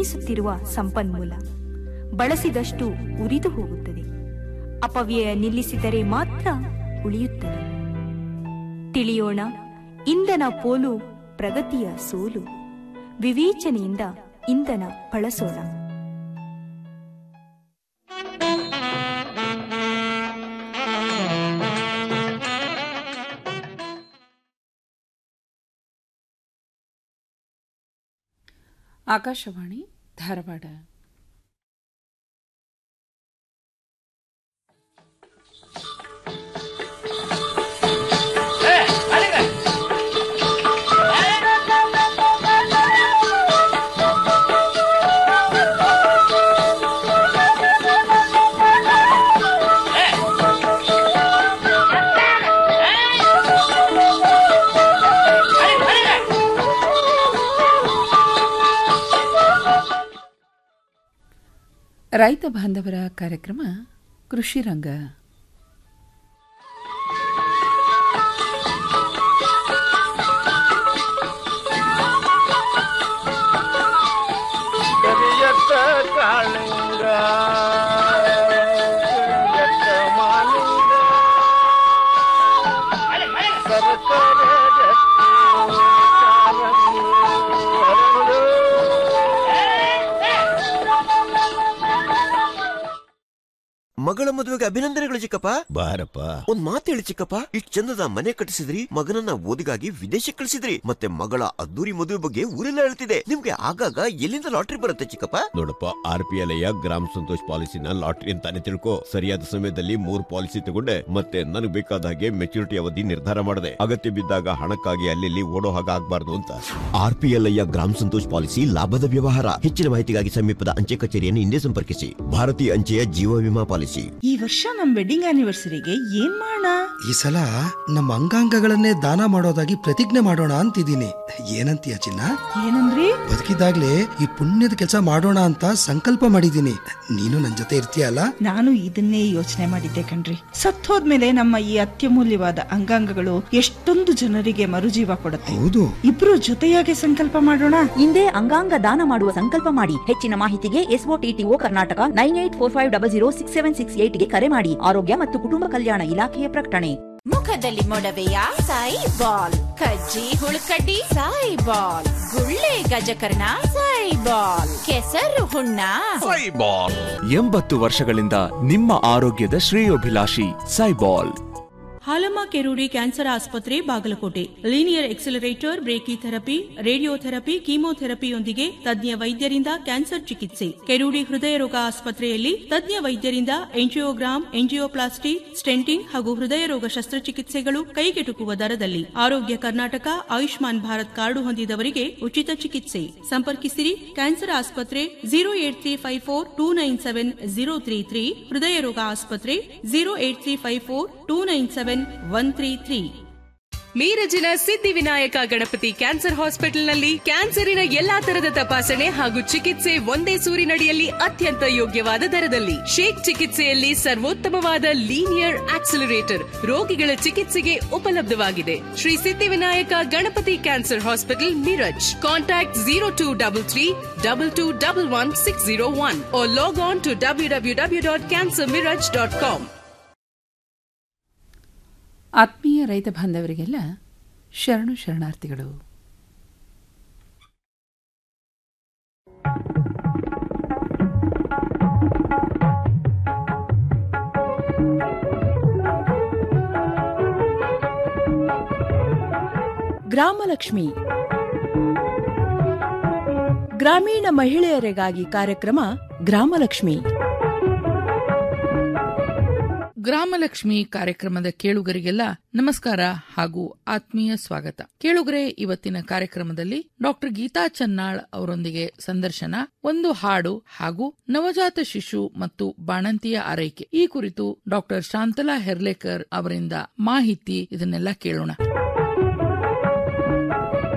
ಕ್ಷೀಣಿಸುತ್ತಿರುವ ಸಂಪನ್ಮೂಲ ಬಳಸಿದಷ್ಟು ಉರಿದು ಹೋಗುತ್ತದೆ ಅಪವ್ಯಯ ನಿಲ್ಲಿಸಿದರೆ ಮಾತ್ರ ಉಳಿಯುತ್ತದೆ ತಿಳಿಯೋಣ ಇಂಧನ ಪೋಲು ಪ್ರಗತಿಯ ಸೋಲು ವಿವೇಚನೆಯಿಂದ ಇಂಧನ ಬಳಸೋಣ ಆಕಾಶವಾಣಿ ಧಾರವಾಡ ರೈತ ಬಾಂಧವರ ಕಾರ್ಯಕ್ರಮ ಕೃಷಿ ರಂಗ ಕರಿಯತ್ತ ಕಾಳಿಂಗ ಕರಿಯತ್ತ ಮಾಲಿಂಗ ಸರಸರ ರತ್ನ ಚಾಮರನು ಹರಳು. ಮಗಳ ಮದುವೆಗೆ ಅಭಿನಂದನೆಗಳು ಚಿಕ್ಕಪ್ಪ ಬಾರಪ್ಪ ಒಂದ್ ಮಾತು ಹೇಳಿ ಚಿಕ್ಕಪ್ಪ ಇಷ್ಟ್ ಚಂದದ ಮನೆ ಕಟ್ಟಿಸಿದ್ರಿ ಮಗನನ್ನ ಓದಿಗಾಗಿ ವಿದೇಶಕ್ಕೆ ಕಳಿಸಿದ್ರಿ ಮತ್ತೆ ಮಗಳ ಅದ್ದೂರಿ ಮದುವೆ ಬಗ್ಗೆ ಊರೆಲ್ಲ ಹೇಳ್ತಿದೆ ನಿಮ್ಗೆ ಆಗಾಗ ಎಲ್ಲಿಂದ ಲಾಟ್ರಿ ಬರುತ್ತೆ ಚಿಕ್ಕಪ್ಪ ನೋಡಪ್ಪ ಆರ್ ಪಿ ಎಲ್ ಗ್ರಾಮ ಸಂತೋಷ್ ಪಾಲಿಸಿನ ಲಾಟ್ರಿ ಅಂತಾನೆ ತಿಳ್ಕೊ ಸರಿಯಾದ ಸಮಯದಲ್ಲಿ ಮೂರ್ ಪಾಲಿಸಿ ತಗೊಂಡೆ ಮತ್ತೆ ನನಗೆ ಬೇಕಾದ ಹಾಗೆ ಮೆಚುರಿಟಿ ಅವಧಿ ನಿರ್ಧಾರ ಮಾಡಿದೆ ಅಗತ್ಯ ಬಿದ್ದಾಗ ಹಣಕ್ಕಾಗಿ ಅಲ್ಲಿ ಓಡೋ ಹಾಗೆ ಆಗ್ಬಾರ್ದು ಅಂತ ಆರ್ ಪಿ ಎಲ್ ಗ್ರಾಮ ಸಂತೋಷ್ ಪಾಲಿಸಿ ಲಾಭದ ವ್ಯವಹಾರ ಹೆಚ್ಚಿನ ಮಾಹಿತಿಗಾಗಿ ಸಮೀಪದ ಅಂಚೆ ಕಚೇರಿಯನ್ನು ಹಿಂದೆ ಸಂಪರ್ಕಿಸಿ ಭಾರತೀಯ ಅಂಚೆಯ ಜೀವ ವಿಮಾ ಪಾಲಿಸಿ ಈ ವರ್ಷ ನಮ್ ವೆಡ್ಡಿಂಗ್ ಆನಿವರ್ಸರಿಗೆ ಏನ್ ಮಾಡೋಣ ಈ ಸಲ ನಮ್ಮ ಅಂಗಾಂಗಗಳನ್ನೇ ದಾನ ಮಾಡೋದಾಗಿ ಪ್ರತಿಜ್ಞೆ ಮಾಡೋಣ ಅಂತಿದ್ದೀನಿ ಏನಂತೀಯ ಚಿನ್ನ ಏನಂದ್ರಿ ಬದುಕಿದಾಗ್ಲೇ ಈ ಪುಣ್ಯದ ಕೆಲಸ ಮಾಡೋಣ ಅಂತ ಸಂಕಲ್ಪ ಮಾಡಿದ್ದೀನಿ ನೀನು ನನ್ ಜೊತೆ ಇರ್ತೀಯಲ್ಲ ನಾನು ಇದನ್ನೇ ಯೋಚನೆ ಮಾಡಿದ್ದೆ ಕಣ್ರಿ ಸತ್ತೋದ್ಮೇಲೆ ನಮ್ಮ ಈ ಅತ್ಯಮೂಲ್ಯವಾದ ಅಂಗಾಂಗಗಳು ಎಷ್ಟೊಂದು ಜನರಿಗೆ ಮರುಜೀವ ಕೊಡುತ್ತೆ ಹೌದು ಇಬ್ರು ಜೊತೆಯಾಗಿ ಸಂಕಲ್ಪ ಮಾಡೋಣ ಹಿಂದೆ ಅಂಗಾಂಗ ದಾನ ಮಾಡುವ ಸಂಕಲ್ಪ ಮಾಡಿ ಹೆಚ್ಚಿನ ಮಾಹಿತಿಗೆ ಎಸ್ಒಟಿಟಿಒ Karnataka nine eight four five double zero six seven six ಏಟ್ಗೆ ಕರೆ ಮಾಡಿ ಆರೋಗ್ಯ ಮತ್ತು ಕುಟುಂಬ ಕಲ್ಯಾಣ ಇಲಾಖೆಯ ಪ್ರಕಟಣೆ ಮುಖದಲ್ಲಿ ಮೊಡವೆಯ ಸಾಯಿ ಬಾಲ್ ಕಜ್ಜಿ ಹುಳುಕಡ್ಡಿ ಸಾಯಿ ಬಾಲ್ ಗುಳ್ಳೆ ಗಜಕರ್ಣ ಸಾಯಿ ಬಾಲ್ ಕೆಸರು ಹುಣ್ಣ ಎಂಬತ್ತು ವರ್ಷಗಳಿಂದ ನಿಮ್ಮ ಆರೋಗ್ಯದ ಶ್ರೇಯೋಭಿಲಾಷಿ ಸೈಬಾಲ್ ಹಾಲಮ್ಮ ಕೆರೂಡಿ ಕ್ಯಾನ್ಸರ್ ಆಸ್ಪತ್ರೆ Bagalkot linear accelerator brachytherapy radiotherapy ಕೀಮೋಥೆರಪಿಯೊಂದಿಗೆ ತಜ್ಞ ವೈದ್ಯರಿಂದ ಕ್ಯಾನ್ಸರ್ ಚಿಕಿತ್ಸೆ ಕೆರೂಡಿ ಹೃದಯ ರೋಗ ಆಸ್ಪತ್ರೆಯಲ್ಲಿ ತಜ್ಞ ವೈದ್ಯರಿಂದ ಎಂಜಿಯೋಗ್ರಾಮ್ ಎಂಜಿಯೋಪ್ಲಾಸ್ಟಿ ಸ್ಟೆಂಟಿಂಗ್ ಹಾಗೂ ಹೃದಯ ರೋಗ ಶಸ್ತ್ರಚಿಕಿತ್ಸೆಗಳು ಕೈಗೆಟುಕುವ ದರದಲ್ಲಿ ಆರೋಗ್ಯ ಕರ್ನಾಟಕ ಆಯುಷ್ಮಾನ್ ಭಾರತ್ ಕಾರ್ಡು ಹೊಂದಿದವರಿಗೆ ಉಚಿತ ಚಿಕಿತ್ಸೆ ಸಂಪರ್ಕಿಸಿರಿ ಕ್ಯಾನ್ಸರ್ ಆಸ್ಪತ್ರೆ zero eight three five four two nine seven zero three three ಹೃದಯ ರೋಗ ಆಸ್ಪತ್ರೆ zero eight three five four two nine seven one three three ಮೀರಜಿನ ಸಿದ್ಧಿವಿನಾಯಕ ಗಣಪತಿ ಕ್ಯಾನ್ಸರ್ ಹಾಸ್ಪಿಟಲ್ನಲ್ಲಿ ಕ್ಯಾನ್ಸರಿನ ಎಲ್ಲಾ ತರದ ತಪಾಸಣೆ ಹಾಗೂ ಚಿಕಿತ್ಸೆ ಒಂದೇ ಸೂರಿನಡಿಯಲ್ಲಿ ಅತ್ಯಂತ ಯೋಗ್ಯವಾದ ದರದಲ್ಲಿ ಶೇಕ್ ಚಿಕಿತ್ಸೆಯಲ್ಲಿ ಸರ್ವೋತ್ತಮವಾದ ಲೀನಿಯರ್ ಆಕ್ಸಿಲರೇಟರ್ ರೋಗಿಗಳ ಚಿಕಿತ್ಸೆಗೆ ಉಪಲಬ್ಧವಾಗಿದೆ Shri Siddhivinayak Ganapati cancer hospital Miraj contact zero two double three double two double one six zero one log on to W W W dot cancer Miraj dot com ಆತ್ಮೀಯ ರೈತ ಬಾಂಧವರಿಗೆಲ್ಲ ಶರಣು ಶರಣಾರ್ಥಿಗಳು ಗ್ರಾಮಲಕ್ಷ್ಮಿ ಗ್ರಾಮೀಣ ಮಹಿಳೆಯರಿಗಾಗಿ ಕಾರ್ಯಕ್ರಮ ಗ್ರಾಮಲಕ್ಷ್ಮಿ ಗ್ರಾಮಲಕ್ಷ್ಮಿ ಕಾರ್ಯಕ್ರಮದ ಕೇಳುಗರಿಗೆಲ್ಲ ನಮಸ್ಕಾರ ಹಾಗೂ ಆತ್ಮೀಯ ಸ್ವಾಗತ ಕೇಳುಗರೆ ಇವತ್ತಿನ ಕಾರ್ಯಕ್ರಮದಲ್ಲಿ ಡಾಕ್ಟರ್ ಗೀತಾ ಚನ್ನಾಳ್ ಅವರೊಂದಿಗೆ ಸಂದರ್ಶನ ಒಂದು ಹಾಡು ಹಾಗೂ ನವಜಾತ ಶಿಶು ಮತ್ತು ಬಾಣಂತಿಯ ಆರೈಕೆ ಈ ಕುರಿತು ಡಾಕ್ಟರ್ ಶಾಂತಲಾ ಹೆರ್ಲೇಕರ್ ಅವರಿಂದ ಮಾಹಿತಿ ಇದನ್ನೆಲ್ಲ ಕೇಳೋಣ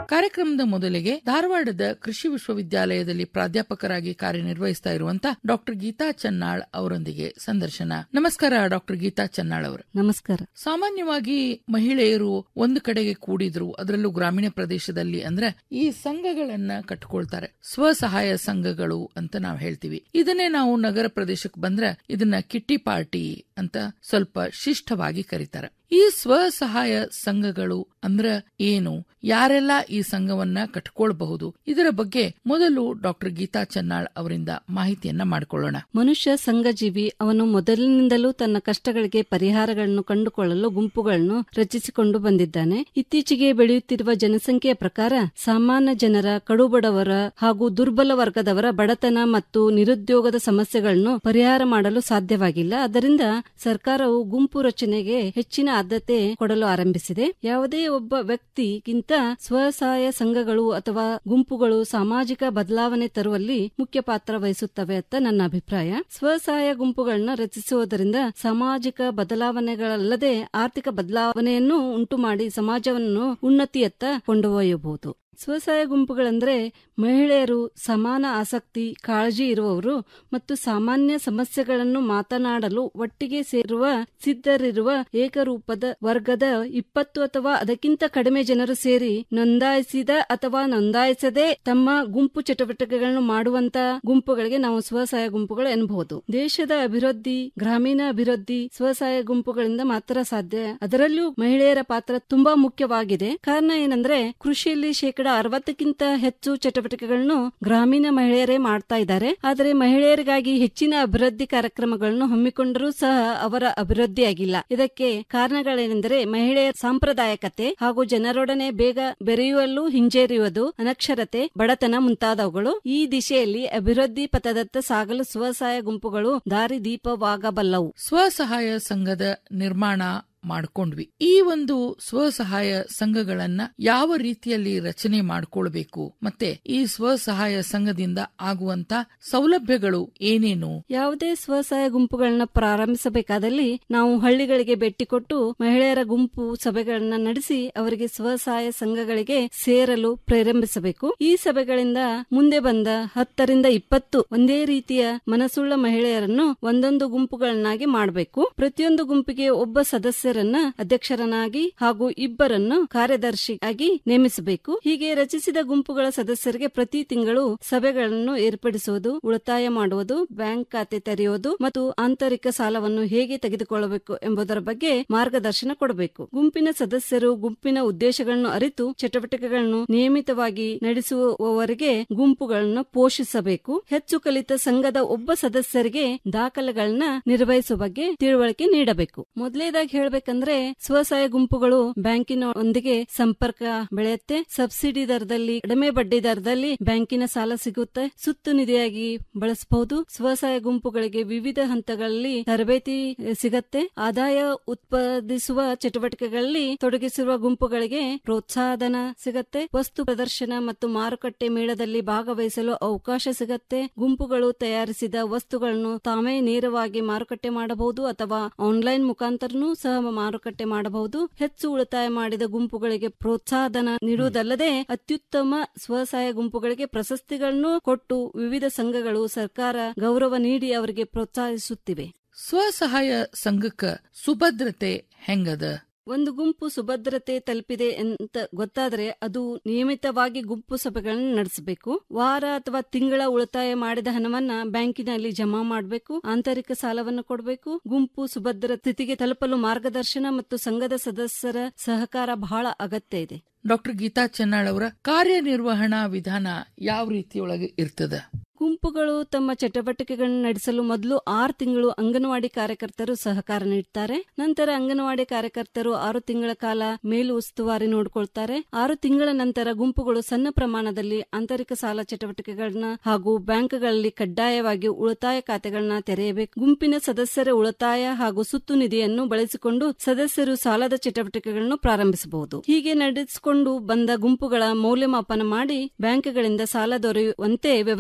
ಕಾರ್ಯಕ್ರಮದ ಮೊದಲಿಗೆ ಧಾರವಾಡದ ಕೃಷಿ ವಿಶ್ವವಿದ್ಯಾಲಯದಲ್ಲಿ ಪ್ರಾಧ್ಯಾಪಕರಾಗಿ ಕಾರ್ಯನಿರ್ವಹಿಸ್ತಾ ಇರುವಂತ ಡಾಕ್ಟರ್ ಗೀತಾ ಚನ್ನಾಳ್ ಅವರೊಂದಿಗೆ ಸಂದರ್ಶನ ನಮಸ್ಕಾರ ಡಾಕ್ಟರ್ ಗೀತಾ ಚನ್ನಾಳ್ ಅವರು ನಮಸ್ಕಾರ ಸಾಮಾನ್ಯವಾಗಿ ಮಹಿಳೆಯರು ಒಂದು ಕಡೆಗೆ ಕೂಡಿದ್ರು ಅದರಲ್ಲೂ ಗ್ರಾಮೀಣ ಪ್ರದೇಶದಲ್ಲಿ ಅಂದ್ರೆ ಈ ಸಂಘಗಳನ್ನ ಕಟ್ಕೊಳ್ತಾರೆ ಸ್ವಸಹಾಯ ಸಂಘಗಳು ಅಂತ ನಾವು ಹೇಳ್ತೀವಿ ಇದನ್ನೇ ನಾವು ನಗರ ಪ್ರದೇಶಕ್ಕೆ ಬಂದ್ರೆ ಇದನ್ನ ಕಿಟ್ಟಿ ಪಾರ್ಟಿ ಅಂತ ಸ್ವಲ್ಪ ಶಿಷ್ಟವಾಗಿ ಕರೀತಾರೆ ಈ ಸ್ವಸಹಾಯ ಸಂಘಗಳು ಅಂದ್ರ ಏನು ಯಾರೆಲ್ಲ ಈ ಸಂಘವನ್ನ ಕಟ್ಕೊಳ್ಬಹುದು ಇದರ ಬಗ್ಗೆ ಮೊದಲು ಡಾಕ್ಟರ್ ಗೀತಾ ಚನ್ನಾಳ್ ಅವರಿಂದ ಮಾಹಿತಿಯನ್ನ ಮಾಡಿಕೊಳ್ಳೋಣ ಮನುಷ್ಯ ಸಂಘಜೀವಿ ಅವನು ಮೊದಲಿನಿಂದಲೂ ತನ್ನ ಕಷ್ಟಗಳಿಗೆ ಪರಿಹಾರಗಳನ್ನು ಕಂಡುಕೊಳ್ಳಲು ಗುಂಪುಗಳನ್ನು ರಚಿಸಿಕೊಂಡು ಬಂದಿದ್ದಾನೆ ಇತ್ತೀಚೆಗೆ ಬೆಳೆಯುತ್ತಿರುವ ಜನಸಂಖ್ಯೆಯ ಪ್ರಕಾರ ಸಾಮಾನ್ಯ ಜನರ ಕಡುಬಡವರ ಹಾಗೂ ದುರ್ಬಲ ವರ್ಗದವರ ಬಡತನ ಮತ್ತು ನಿರುದ್ಯೋಗದ ಸಮಸ್ಯೆಗಳನ್ನು ಪರಿಹಾರ ಮಾಡಲು ಸಾಧ್ಯವಾಗಿಲ್ಲ ಅದರಿಂದ ಸರ್ಕಾರವು ಗುಂಪು ರಚನೆಗೆ ಹೆಚ್ಚಿನ ಆದ್ಯತೆ ಕೊಡಲು ಆರಂಭಿಸಿದೆ ಯಾವುದೇ ಒಬ್ಬ ವ್ಯಕ್ತಿಗಿಂತ ಸ್ವಸಹಾಯ ಸಂಘಗಳು ಅಥವಾ ಗುಂಪುಗಳು ಸಾಮಾಜಿಕ ಬದಲಾವಣೆ ತರುವಲ್ಲಿ ಮುಖ್ಯ ಪಾತ್ರ ವಹಿಸುತ್ತವೆ ಅಂತ ನನ್ನ ಅಭಿಪ್ರಾಯ ಸ್ವಸಹಾಯ ಗುಂಪುಗಳನ್ನ ರಚಿಸುವುದರಿಂದ ಸಾಮಾಜಿಕ ಬದಲಾವಣೆಗಳಲ್ಲದೆ ಆರ್ಥಿಕ ಬದಲಾವಣೆಯನ್ನು ಉಂಟು ಮಾಡಿ ಸಮಾಜವನ್ನು ಉನ್ನತಿಯತ್ತ ಕೊಂಡೊಯ್ಯಬಹುದು ಸ್ವಸಹಾಯ ಗುಂಪುಗಳಂದ್ರೆ ಮಹಿಳೆಯರು ಸಮಾನ ಆಸಕ್ತಿ ಕಾಳಜಿ ಇರುವವರು ಮತ್ತು ಸಾಮಾನ್ಯ ಸಮಸ್ಯೆಗಳನ್ನು ಮಾತನಾಡಲು ಒಟ್ಟಿಗೆ ಸೇರುವ ಸಿದ್ಧರಿರುವ ಏಕರೂಪದ ವರ್ಗದ ಇಪ್ಪತ್ತು ಅಥವಾ ಅದಕ್ಕಿಂತ ಕಡಿಮೆ ಜನರು ಸೇರಿ ನೋಂದಾಯಿಸಿದ ಅಥವಾ ನೋಂದಾಯಿಸದೆ ತಮ್ಮ ಗುಂಪು ಚಟುವಟಿಕೆಗಳನ್ನು ಮಾಡುವಂತ ಗುಂಪುಗಳಿಗೆ ನಾವು ಸ್ವಸಹಾಯ ಗುಂಪುಗಳು ಎನ್ನಬಹುದು ದೇಶದ ಅಭಿವೃದ್ಧಿ ಗ್ರಾಮೀಣ ಅಭಿವೃದ್ಧಿ ಸ್ವಸಹಾಯ ಗುಂಪುಗಳಿಂದ ಮಾತ್ರ ಸಾಧ್ಯ ಅದರಲ್ಲೂ ಮಹಿಳೆಯರ ಪಾತ್ರ ತುಂಬಾ ಮುಖ್ಯವಾಗಿದೆ ಕಾರಣ ಏನಂದ್ರೆ ಕೃಷಿಯಲ್ಲಿ ಶೇಕಡ ಅರವತ್ತಕ್ಕಿಂತ ಹೆಚ್ಚು ಚಟುವಟಿಕೆಗಳನ್ನು ಗ್ರಾಮೀಣ ಮಹಿಳೆಯರೇ ಮಾಡ್ತಾ ಇದ್ದಾರೆ ಆದರೆ ಮಹಿಳೆಯರಿಗಾಗಿ ಹೆಚ್ಚಿನ ಅಭಿವೃದ್ಧಿ ಕಾರ್ಯಕ್ರಮಗಳನ್ನು ಹಮ್ಮಿಕೊಂಡರೂ ಸಹ ಅವರ ಅಭಿವೃದ್ಧಿಯಾಗಿಲ್ಲ ಇದಕ್ಕೆ ಕಾರಣಗಳೇನೆಂದರೆ ಮಹಿಳೆಯರ ಸಾಂಪ್ರದಾಯಿಕತೆ ಹಾಗೂ ಜನರೊಡನೆ ಬೇಗ ಬೆರೆಯುವಲ್ಲೂ ಹಿಂಜರಿಯುವುದು ಅನಕ್ಷರತೆ ಬಡತನ ಮುಂತಾದವುಗಳು ಈ ದಿಶೆಯಲ್ಲಿ ಅಭಿವೃದ್ಧಿ ಪಥದತ್ತ ಸಾಗಲು ಸ್ವಸಹಾಯ ಗುಂಪುಗಳು ದಾರಿದೀಪವಾಗಬಲ್ಲವು ಸ್ವಸಹಾಯ ಸಂಘದ ನಿರ್ಮಾಣ ಮಾಡ್ಕೊಂಡ್ವಿ ಈ ಒಂದು ಸ್ವಸಹಾಯ ಸಂಘಗಳನ್ನ ಯಾವ ರೀತಿಯಲ್ಲಿ ರಚನೆ ಮಾಡ್ಕೊಳ್ಬೇಕು ಮತ್ತೆ ಈ ಸ್ವಸಹಾಯ ಸಂಘದಿಂದ ಆಗುವಂತ ಸೌಲಭ್ಯಗಳು ಏನೇನು ಯಾವುದೇ ಸ್ವಸಹಾಯ ಗುಂಪುಗಳನ್ನ ಪ್ರಾರಂಭಿಸಬೇಕಾದಲ್ಲಿ ನಾವು ಹಳ್ಳಿಗಳಿಗೆ ಭೇಟಿ ಕೊಟ್ಟು ಮಹಿಳೆಯರ ಗುಂಪು ಸಭೆಗಳನ್ನ ನಡೆಸಿ ಅವರಿಗೆ ಸ್ವಸಹಾಯ ಸಂಘಗಳಿಗೆ ಸೇರಲು ಪ್ರೇರೇಪಿಸಬೇಕು ಈ ಸಭೆಗಳಿಂದ ಮುಂದೆ ಬಂದ ಹತ್ತರಿಂದ ಇಪ್ಪತ್ತು ಒಂದೇ ರೀತಿಯ ಮನಸ್ಸುಳ್ಳ ಮಹಿಳೆಯರನ್ನು ಒಂದೊಂದು ಗುಂಪುಗಳನ್ನಾಗಿ ಮಾಡಬೇಕು ಪ್ರತಿಯೊಂದು ಗುಂಪಿಗೆ ಒಬ್ಬ ಸದಸ್ಯ ಸದಸ್ಯರನ್ನ ಅಧ್ಯಕ್ಷರನ್ನಾಗಿ ಹಾಗೂ ಇಬ್ಬರನ್ನು ಕಾರ್ಯದರ್ಶಿಯಾಗಿ ನೇಮಿಸಬೇಕು ಹೀಗೆ ರಚಿಸಿದ ಗುಂಪುಗಳ ಸದಸ್ಯರಿಗೆ ಪ್ರತಿ ತಿಂಗಳು ಸಭೆಗಳನ್ನು ಏರ್ಪಡಿಸುವುದು ಉಳಿತಾಯ ಮಾಡುವುದು ಬ್ಯಾಂಕ್ ಖಾತೆ ತೆರೆಯುವುದು ಮತ್ತು ಆಂತರಿಕ ಸಾಲವನ್ನು ಹೇಗೆ ತೆಗೆದುಕೊಳ್ಳಬೇಕು ಎಂಬುದರ ಬಗ್ಗೆ ಮಾರ್ಗದರ್ಶನ ಕೊಡಬೇಕು ಗುಂಪಿನ ಸದಸ್ಯರು ಗುಂಪಿನ ಉದ್ದೇಶಗಳನ್ನು ಅರಿತು ಚಟುವಟಿಕೆಗಳನ್ನು ನಿಯಮಿತವಾಗಿ ನಡೆಸುವವರೆಗೆ ಗುಂಪುಗಳನ್ನು ಪೋಷಿಸಬೇಕು ಹೆಚ್ಚು ಕಲಿತ ಸಂಘದ ಒಬ್ಬ ಸದಸ್ಯರಿಗೆ ದಾಖಲೆಗಳನ್ನ ನಿರ್ವಹಿಸುವ ಬಗ್ಗೆ ತಿಳುವಳಿಕೆ ನೀಡಬೇಕು ಮೊದಲೇದಾಗಿ ಹೇಳ್ಬೇಕಂದ್ರೆ ಸ್ವಸಹಾಯ ಗುಂಪುಗಳು ಬ್ಯಾಂಕಿನ ಒಂದಿಗೆ ಸಂಪರ್ಕ ಬೆಳೆಯುತ್ತೆ ಸಬ್ಸಿಡಿ ದರದಲ್ಲಿ ಕಡಿಮೆ ಬಡ್ಡಿ ದರದಲ್ಲಿ ಬ್ಯಾಂಕಿನ ಸಾಲ ಸಿಗುತ್ತೆ ಸುತ್ತು ನಿಧಿಯಾಗಿ ಬಳಸಬಹುದು ಸ್ವಸಹಾಯ ಗುಂಪುಗಳಿಗೆ ವಿವಿಧ ಹಂತಗಳಲ್ಲಿ ತರಬೇತಿ ಸಿಗತ್ತೆ ಆದಾಯ ಉತ್ಪಾದಿಸುವ ಚಟುವಟಿಕೆಗಳಲ್ಲಿ ತೊಡಗಿಸಿರುವ ಗುಂಪುಗಳಿಗೆ ಪ್ರೋತ್ಸಾಹಧನ ಸಿಗತ್ತೆ ವಸ್ತು ಪ್ರದರ್ಶನ ಮತ್ತು ಮಾರುಕಟ್ಟೆ ಮೇಳದಲ್ಲಿ ಭಾಗವಹಿಸಲು ಅವಕಾಶ ಸಿಗತ್ತೆ ಗುಂಪುಗಳು ತಯಾರಿಸಿದ ವಸ್ತುಗಳನ್ನು ತಾವೇ ನೇರವಾಗಿ ಮಾರುಕಟ್ಟೆ ಮಾಡಬಹುದು ಅಥವಾ ಆನ್ಲೈನ್ ಮುಖಾಂತರನೂ ಸಹ ಮಾರುಕಟ್ಟೆ ಮಾಡಬಹುದು ಹೆಚ್ಚು ಉಳಿತಾಯ ಮಾಡಿದ ಗುಂಪುಗಳಿಗೆ ಪ್ರೋತ್ಸಾಹಧನ ನೀಡುವುದಲ್ಲದೆ ಅತ್ಯುತ್ತಮ ಸ್ವಸಹಾಯ ಗುಂಪುಗಳಿಗೆ ಪ್ರಶಸ್ತಿಗಳನ್ನು ಕೊಟ್ಟು ವಿವಿಧ ಸಂಘಗಳು ಸರ್ಕಾರ ಗೌರವ ನೀಡಿ ಅವರಿಗೆ ಪ್ರೋತ್ಸಾಹಿಸುತ್ತಿವೆ ಸ್ವಸಹಾಯ ಸಂಘಕ್ಕ ಸುಭದ್ರತೆ ಹೆಂಗದ ಒಂದು ಗುಂಪು ಸುಭದ್ರತೆ ತಲುಪಿದೆ ಅಂತ ಗೊತ್ತಾದ್ರೆ ಅದು ನಿಯಮಿತವಾಗಿ ಗುಂಪು ಸಭೆಗಳನ್ನು ನಡೆಸಬೇಕು ವಾರ ಅಥವಾ ತಿಂಗಳ ಉಳಿತಾಯ ಮಾಡಿದ ಹಣವನ್ನ ಬ್ಯಾಂಕಿನಲ್ಲಿ ಜಮಾ ಮಾಡಬೇಕು ಆಂತರಿಕ ಸಾಲವನ್ನು ಕೊಡಬೇಕು ಗುಂಪು ಸುಭದ್ರ ಸ್ಥಿತಿಗೆ ತಲುಪಲು ಮಾರ್ಗದರ್ಶನ ಮತ್ತು ಸಂಘದ ಸದಸ್ಯರ ಸಹಕಾರ ಬಹಳ ಅಗತ್ಯ ಇದೆ ಡಾಕ್ಟರ್ ಗೀತಾ ಚೆನ್ನಾಳ್ ಅವರ ಕಾರ್ಯನಿರ್ವಹಣಾ ವಿಧಾನ ಯಾವ ರೀತಿಯೊಳಗೆ ಇರ್ತದ ಗುಂಪುಗಳು ತಮ್ಮ ಚಟುವಟಿಕೆಗಳನ್ನು ನಡೆಸಲು ಮೊದಲು ಆರು ತಿಂಗಳು ಅಂಗನವಾಡಿ ಕಾರ್ಯಕರ್ತರು ಸಹಕಾರ ನೀಡುತ್ತಾರೆ ನಂತರ ಅಂಗನವಾಡಿ ಕಾರ್ಯಕರ್ತರು ಆರು ತಿಂಗಳ ಕಾಲ ಮೇಲು ಉಸ್ತುವಾರಿ ನೋಡಿಕೊಳ್ತಾರೆ ಆರು ತಿಂಗಳ ನಂತರ ಗುಂಪುಗಳು ಸಣ್ಣ ಪ್ರಮಾಣದಲ್ಲಿ ಆಂತರಿಕ ಸಾಲ ಚಟುವಟಿಕೆಗಳನ್ನ ಹಾಗೂ ಬ್ಯಾಂಕ್ಗಳಲ್ಲಿ ಕಡ್ಡಾಯವಾಗಿ ಉಳಿತಾಯ ಖಾತೆಗಳನ್ನ ತೆರೆಯಬೇಕು ಗುಂಪಿನ ಸದಸ್ಯರ ಉಳಿತಾಯ ಹಾಗೂ ಸುತ್ತು ನಿಧಿಯನ್ನು ಬಳಸಿಕೊಂಡು ಸದಸ್ಯರು ಸಾಲದ ಚಟುವಟಿಕೆಗಳನ್ನು ಪ್ರಾರಂಭಿಸಬಹುದು ಹೀಗೆ ನಡೆಸಿಕೊಂಡು ಬಂದ ಗುಂಪುಗಳ ಮೌಲ್ಯಮಾಪನ ಮಾಡಿ ಬ್ಯಾಂಕ್ಗಳಿಂದ ಸಾಲ ದೊರೆಯುವಂತೆ ವ್ಯವಸ್ಥೆ ಮಾಡಲಾಗಿದೆ